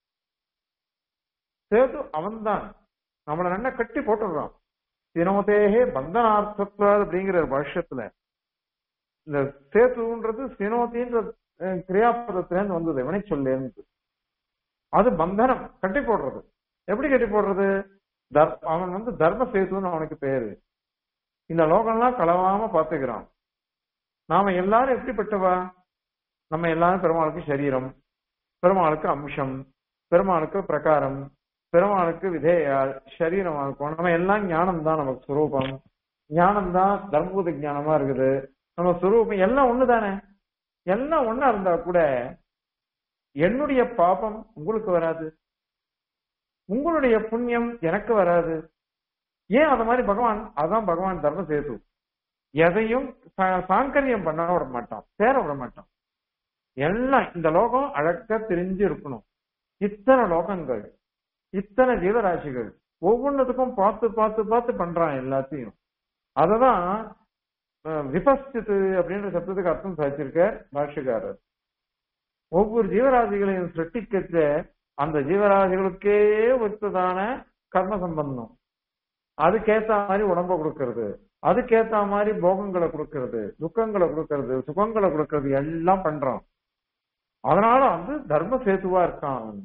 சேது அவன்தான் நம்மளை நல்லா கட்டி போட்டுடுறான் சினோதேகே பந்தனார்த்தத்வா அப்படிங்கிற வருஷத்துல இந்த சேத்துன்றது சினோத்தின்ற கிரியாபதத்திலேருந்து வந்தது வினை சொல்லேருந்து அது பந்தனம் கட்டி போடுறது எப்படி கட்டி போடுறது அவன் வந்து தர்ம சேத்துன்னு அவனுக்கு பேரு இந்த லோகம்லாம் களவாம பாத்துக்கிறான் நாம எல்லாரும் எப்படிப்பட்டவா நம்ம எல்லாரும் பெருமாளுக்கு சரீரம் பெருமாளுக்கு அம்சம் பெருமாளுக்கு பிரகாரம் பெருமாளுக்கு விதேயா சரீரமா இருக்கும் நம்ம எல்லாம் ஞானம் தான் நமக்கு சுரூபம் ஞானம் தான் தர்மபூத ஞானமா இருக்குது நம்ம சுரூபம் எல்லாம் ஒண்ணுதானே எல்லாம் ஒண்ணா இருந்தா கூட என்னுடைய பாபம் உங்களுக்கு வராது உங்களுடைய புண்ணியம் எனக்கு வராது ஏன் அத மாதிரி பகவான் அதான் பகவான் தர்ம சேது எதையும் சா- சாங்கரியம் பண்ண விட மாட்டான் சேர விட மாட்டான் எல்லாம் இந்த லோகம் அழகா தெரிஞ்சு இருக்கணும் இத்தனை லோகங்கள் இத்தனை ஜீவராசிகள் ஒவ்வொன்றுத்துக்கும் பார்த்து பார்த்து பார்த்து பண்றான் எல்லாத்தையும் அததான் அஹ், விபஸ்தித்து அப்படின்ற சப்தத்துக்கு அர்த்தம் சாதிச்சிருக்க பாஷ்யக்காரர் ஒவ்வொரு ஜீவராசிகளையும் சிருஷ்டிக்கச்ச அந்த ஜீவராசிகளுக்கே ஒத்ததான கர்ம சம்பந்தம் அதுக்கேத்த மாதிரி உடம்ப கொடுக்கறது அதுக்கேத்த மாதிரி போகங்களை கொடுக்கறது துக்கங்களை கொடுக்கறது சுகங்களை கொடுக்கறது எல்லாம் பண்றான் அதனால வந்து தர்ம சேதுவா இருக்கான் அவன்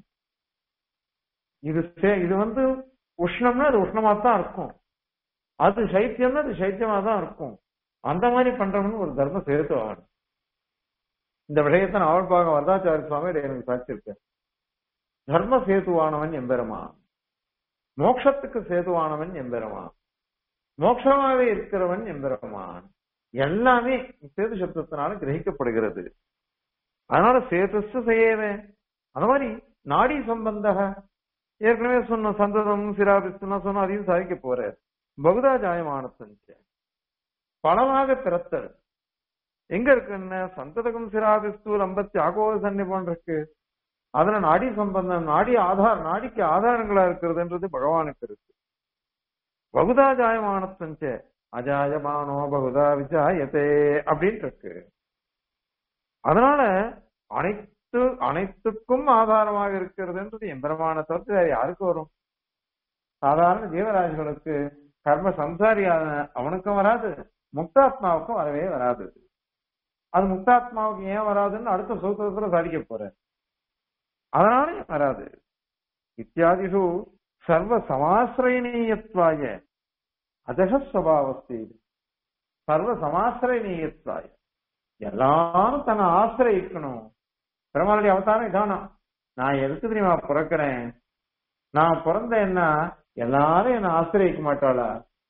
இது சே- இது வந்து உஷ்ணம்னா அது உஷ்ணமா தான் இருக்கும் அது சைத்தியம்னா அது சைத்தியமா தான் இருக்கும் அந்த மாதிரி பண்றவன் ஒரு தர்ம சேது ஆகணும் இந்த விஷயத்தை நாவல்பாக வரதாச்சாரிய சுவாமி இதை எனக்கு சாட்சியிருக்க தர்ம சேதுவானவன் எம்பெருமான் மோட்சத்துக்கு சேதுவானவன் எம்பெருமான் மோட்சமாவே இருக்கிறவன் எம்பெருமான் எல்லாமே சேது சப்தத்தினால கிரகிக்கப்படுகிறது அதனால சேதுஸ்து செய்யவே அந்த மாதிரி நாடி சம்பந்தக ஏற்கனவே சொன்ன சந்ததம் சிராபிஸ்துனா சொன்ன அதையும் சாதிக்க போற பகுதா ஜாயமானத்தஞ்ச பலமாக பிறத்தல் எங்க இருக்குன்னு சந்ததகம் சிராபிஸ்து லம்பத்தி ஆகோத சன்னிபம் இருக்கு அதுல நாடி சம்பந்தம் நாடி ஆதார் நாடிக்கு ஆதாரங்களா இருக்கிறதுன்றது பகவானுக்கு இருக்கு பகுதா ஜாயமானத்தஞ்ச அஜாயமானோ பகுதா விஜாயத்தே அப்படின்னு இருக்கு அதனால அனைத்து அனைத்துக்கும் ஆதாரமாக இருக்கிறதுன்றது எம்பெருமான தவிர்த்து வேற யாருக்கு வரும் சாதாரண ஜீவராசிகளுக்கு கர்ம சம்சாரியான அவனுக்கும் வராது முக்தாத்மாவுக்கும் வரவே வராது அது முக்தாத்மாவுக்கு ஏன் வராதுன்னு அடுத்த சூத்திரத்துல சாதிக்க போற அதனால வராது இத்தியாதிஷு சர்வ சமாசிரயணீயத்வாய அதக ஸ்வபாவஸ்தி சர்வ சமாசிரயணீயத்வாய எல்லாரும் தன்னை ஆசிரயிக்கணும் பெருமாளுடைய அவதாரம் இதானா நான் எதுக்கு தெரியுமா பிறக்கிறேன் நான் பிறந்தேன்னா எல்லாரும் என்ன ஆசிரியக்க மாட்டாளா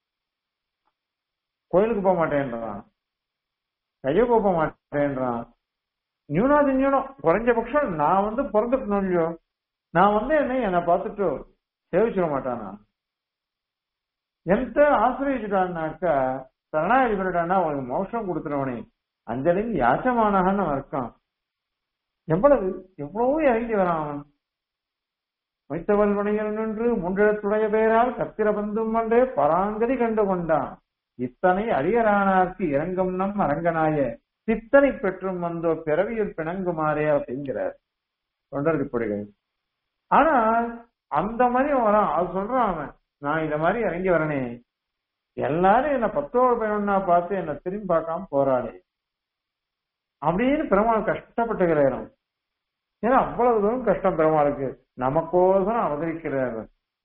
கோயிலுக்கு போக மாட்டேன்றான் கைய போக மாட்டேன்றான் நியூனாது நியூனம் குறைஞ்சபட்சம் நான் வந்து பிறந்துக்கணும் இல்லையோ நான் வந்து என்ன என்னை பார்த்துட்டு சேவிச்சிட மாட்டானா என்கிட்ட ஆசிரியச்சுட்டான்னாக்கா சரணாகி பண்ணிட்டான்னா அவனுக்கு மோஷம் கொடுத்துருவனே அஞ்சலின் யாச்சமானகன்னு அவன் இருக்கான் எவ்வளவு எவ்வளவோ இறங்கி வரான் அவன் வைத்தவல் வணிகன் நின்று மூன்றெழுத்துடைய பெயரால் கத்திர பந்தும் என்றே பராங்கதி கண்டு கொண்டான் இத்தனை அரியரானார்க்கு இறங்கும் நம் அரங்கனாய சித்தனை பெற்றும் வந்தோ பிறவியில் பிணங்குமாறே அப்படிங்கிறார் தொண்டர்படிகள் ஆனா அந்த மாதிரி வரான் அது சொல்றான் அவன் நான் இந்த மாதிரி இறங்கி வரனே எல்லாரும் என்ன பத்தோடு பயணம்னா பார்த்து என்ன திரும்பி பார்க்காம போறாளே அப்படின்னு பெருமாள் கஷ்டப்பட்டுகிறார் ஏன்னா அவ்வளவு தூரம் கஷ்டம் பெருமாளுக்கு நமக்கோசரம் அவதரிக்கிறார்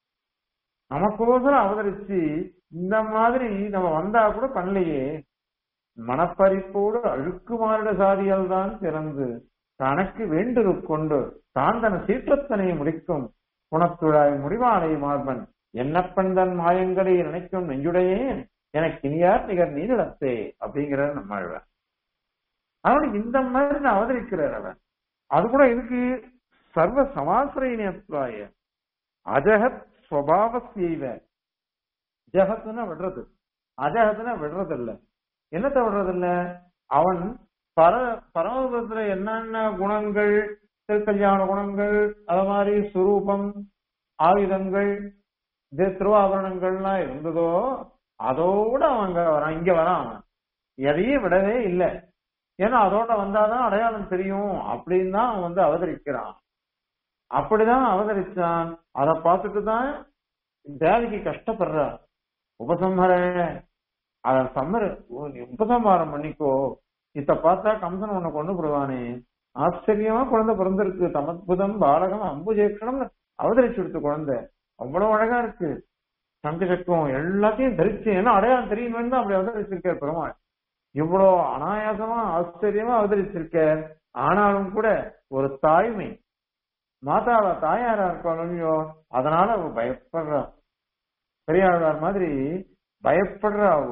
நமக்கோசரம் அவதரிச்சு இந்த மாதிரி நம்ம வந்தா கூட பண்ணலையே மனப்பறிப்போடு அழுக்கு மாறிட சாதியால் தான் பிறந்து தனக்கு வேண்டுரு கொண்டு தான் தன சீற்றத்தனை முடிக்கும் குணத்துழாய் முடிவானை மார்பன் என்னப்பன் தன் மாயங்களை நினைக்கும் நெஞ்சுடையேன் எனக்கு இனியார் நிகர் நீரிடத்தே அப்படிங்கிறார் நம்மாழ்வார் அதனால இந்த மாதிரி நான் அவதரிக்கிறார் அவன் அது கூட இதுக்கு சர்வ சமாசிரயத்துவாய அஜகத் ஸ்வபாவ செய்வ ஜகத்துனா விடுறது அஜகத்துனா விடுறது இல்ல என்னத்த விடுறது இல்ல அவன் பர பரமபுரத்துல என்னென்ன குணங்கள் திருக்கல்யாண குணங்கள் அது மாதிரி சுரூபம் ஆயுதங்கள் இது திருவாபரணங்கள்லாம் இருந்ததோ அதோட அவங்க வரான் இங்க வரான் அவன் எதையும் விடவே இல்லை ஏன்னா அதோட வந்தாதான் அடையாளம் தெரியும் அப்படின்னு தான் அவன் வந்து அவதரிக்கிறான் அப்படிதான் அவதரிச்சான் அதை பார்த்துட்டு தான் தேவிக்கு கஷ்டப்படுறா உபசம்ஹர அத சம்மர உபசம்ஹாரம் பண்ணிக்கோ இத பார்த்தா கம்சன் உன்னை கொண்டு போடுவானே ஆச்சரியமா குழந்தை பிறந்திருக்கு தமத்புதம் பாலகம் அம்புஜேக்கணம் அவதரிச்சு கொடுத்த குழந்தை அவ்வளவு அழகா இருக்கு சங்க சக்கரம் எல்லாத்தையும் தரிச்சு ஏன்னா அடையாளம் தெரியுமேன்னு தான் அப்படி அவதரிச்சிருக்கார் பெருமாள் இவ்வளவு அனாயாசமா ஆச்சரியமா அவதரிச்சிருக்க ஆனாலும் கூட ஒரு தாய்மை மாதாவா தாயாரா இருக்காளோ அதனால அவ பயப்படுறா பெரியாழ்வார் மாதிரி பயப்படுறா அவ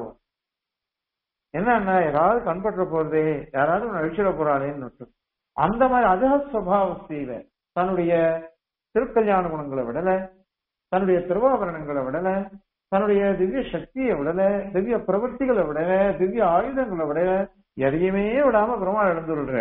என்ன யாராவது கண்பற்ற போறதே யாராவது உன்னை அழிச்சிட போறாளேன்னு அந்த மாதிரி அஜக சுவாவஸ்தியில தன்னுடைய திருக்கல்யாண குணங்களை விடல தன்னுடைய திருவாபரணங்களை விடல தன்னுடைய திவ்ய சக்தியை விடல திவ்ய பிரவൃத்திகளை விடல திவ்ய ஆயுதங்களை விடல எதையுமே விடாம பெருமாள் எழுந்துள்ள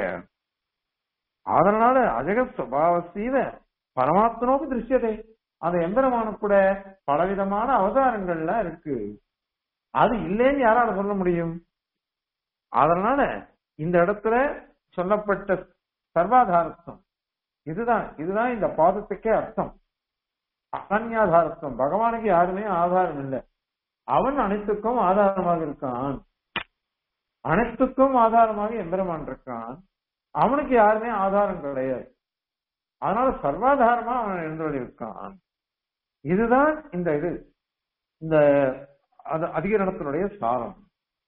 அதனால அஜக சுவாவஸ்தியில பரமாத்மனோக்கு திருஷ்யத்தை அந்த எம்பெருமான கூட பலவிதமான அவதாரங்கள்லாம் இருக்கு அது இல்லைன்னு யாரால சொல்ல முடியும் அதனால இந்த இடத்துல சொல்லப்பட்ட சர்வாதாரத்துவம் இதுதான் இதுதான் இந்த பாதத்துக்கே அர்த்தம் அனன்யாதாரத்துவம் பகவானுக்கு யாருமே ஆதாரம் இல்லை அவன் அனைத்துக்கும் ஆதாரமாக இருக்கான் அனைத்துக்கும் ஆதாரமாக எம்பெருமான் இருக்கான் அவனுக்கு யாருமே ஆதாரம் கிடையாது அதனால சர்வாதாரமா அவன் எழுந்தொழி இருக்கான் இதுதான் இந்த இது இந்த அதிகரணத்தினுடைய சாரம்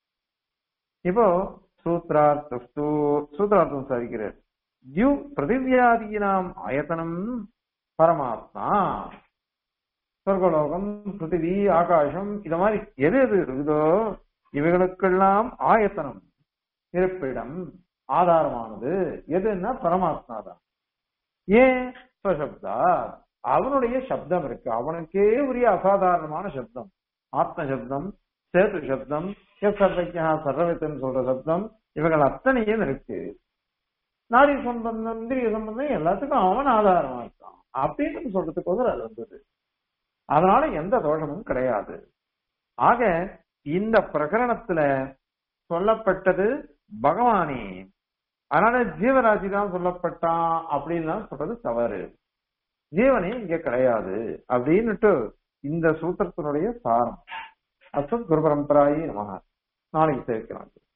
இப்போ சூத்ரார்த்தஸ்து சூத்ரார்த்தம் சாதிக்கிறார் த்யு பிருத்திவியாதீனாம் ஆயத்தனம் பரமாத்மா சொர்க்கலோகம் பிருத்திவி ஆகாசம் இத மாதிரி எது எது இருக்குதோ இவைகளுக்கெல்லாம் ஆயத்தனம் இருப்பிடம் ஆதாரமானது எதுன்னா பரமாத்மா தான் ஏன் ஸ்வசப்தா அவனுடைய சப்தம் இருக்கு அவனுக்கே உரிய அசாதாரணமான சப்தம் ஆத்ம சப்தம் சேது சப்தம் சர்வஜா சர்வவித்தன் சொல்ற சப்தம் இவைகள் அத்தனையும் இருக்கு நாடி சம்பந்தம் இந்திரிய சம்பந்தம் எல்லாத்துக்கும் அவன் ஆதாரமா இருக்கான் அப்படின்னு சொல்றதுக்கு அது வந்தது அதனால எந்த தோஷமும் கிடையாது ஆக இந்த பிரகரணத்துல சொல்லப்பட்டது பகவானே அதனால ஜீவராசி தான் சொல்லப்பட்டான் அப்படின்லாம் சொல்றது தவறு ஜீவனே இங்க கிடையாது அப்படின்னுட்டு இந்த சூத்திரத்தினுடைய சாரம் அசத் குரு பரம்பராயி நமக நாளைக்கு சேர்க்கலாம்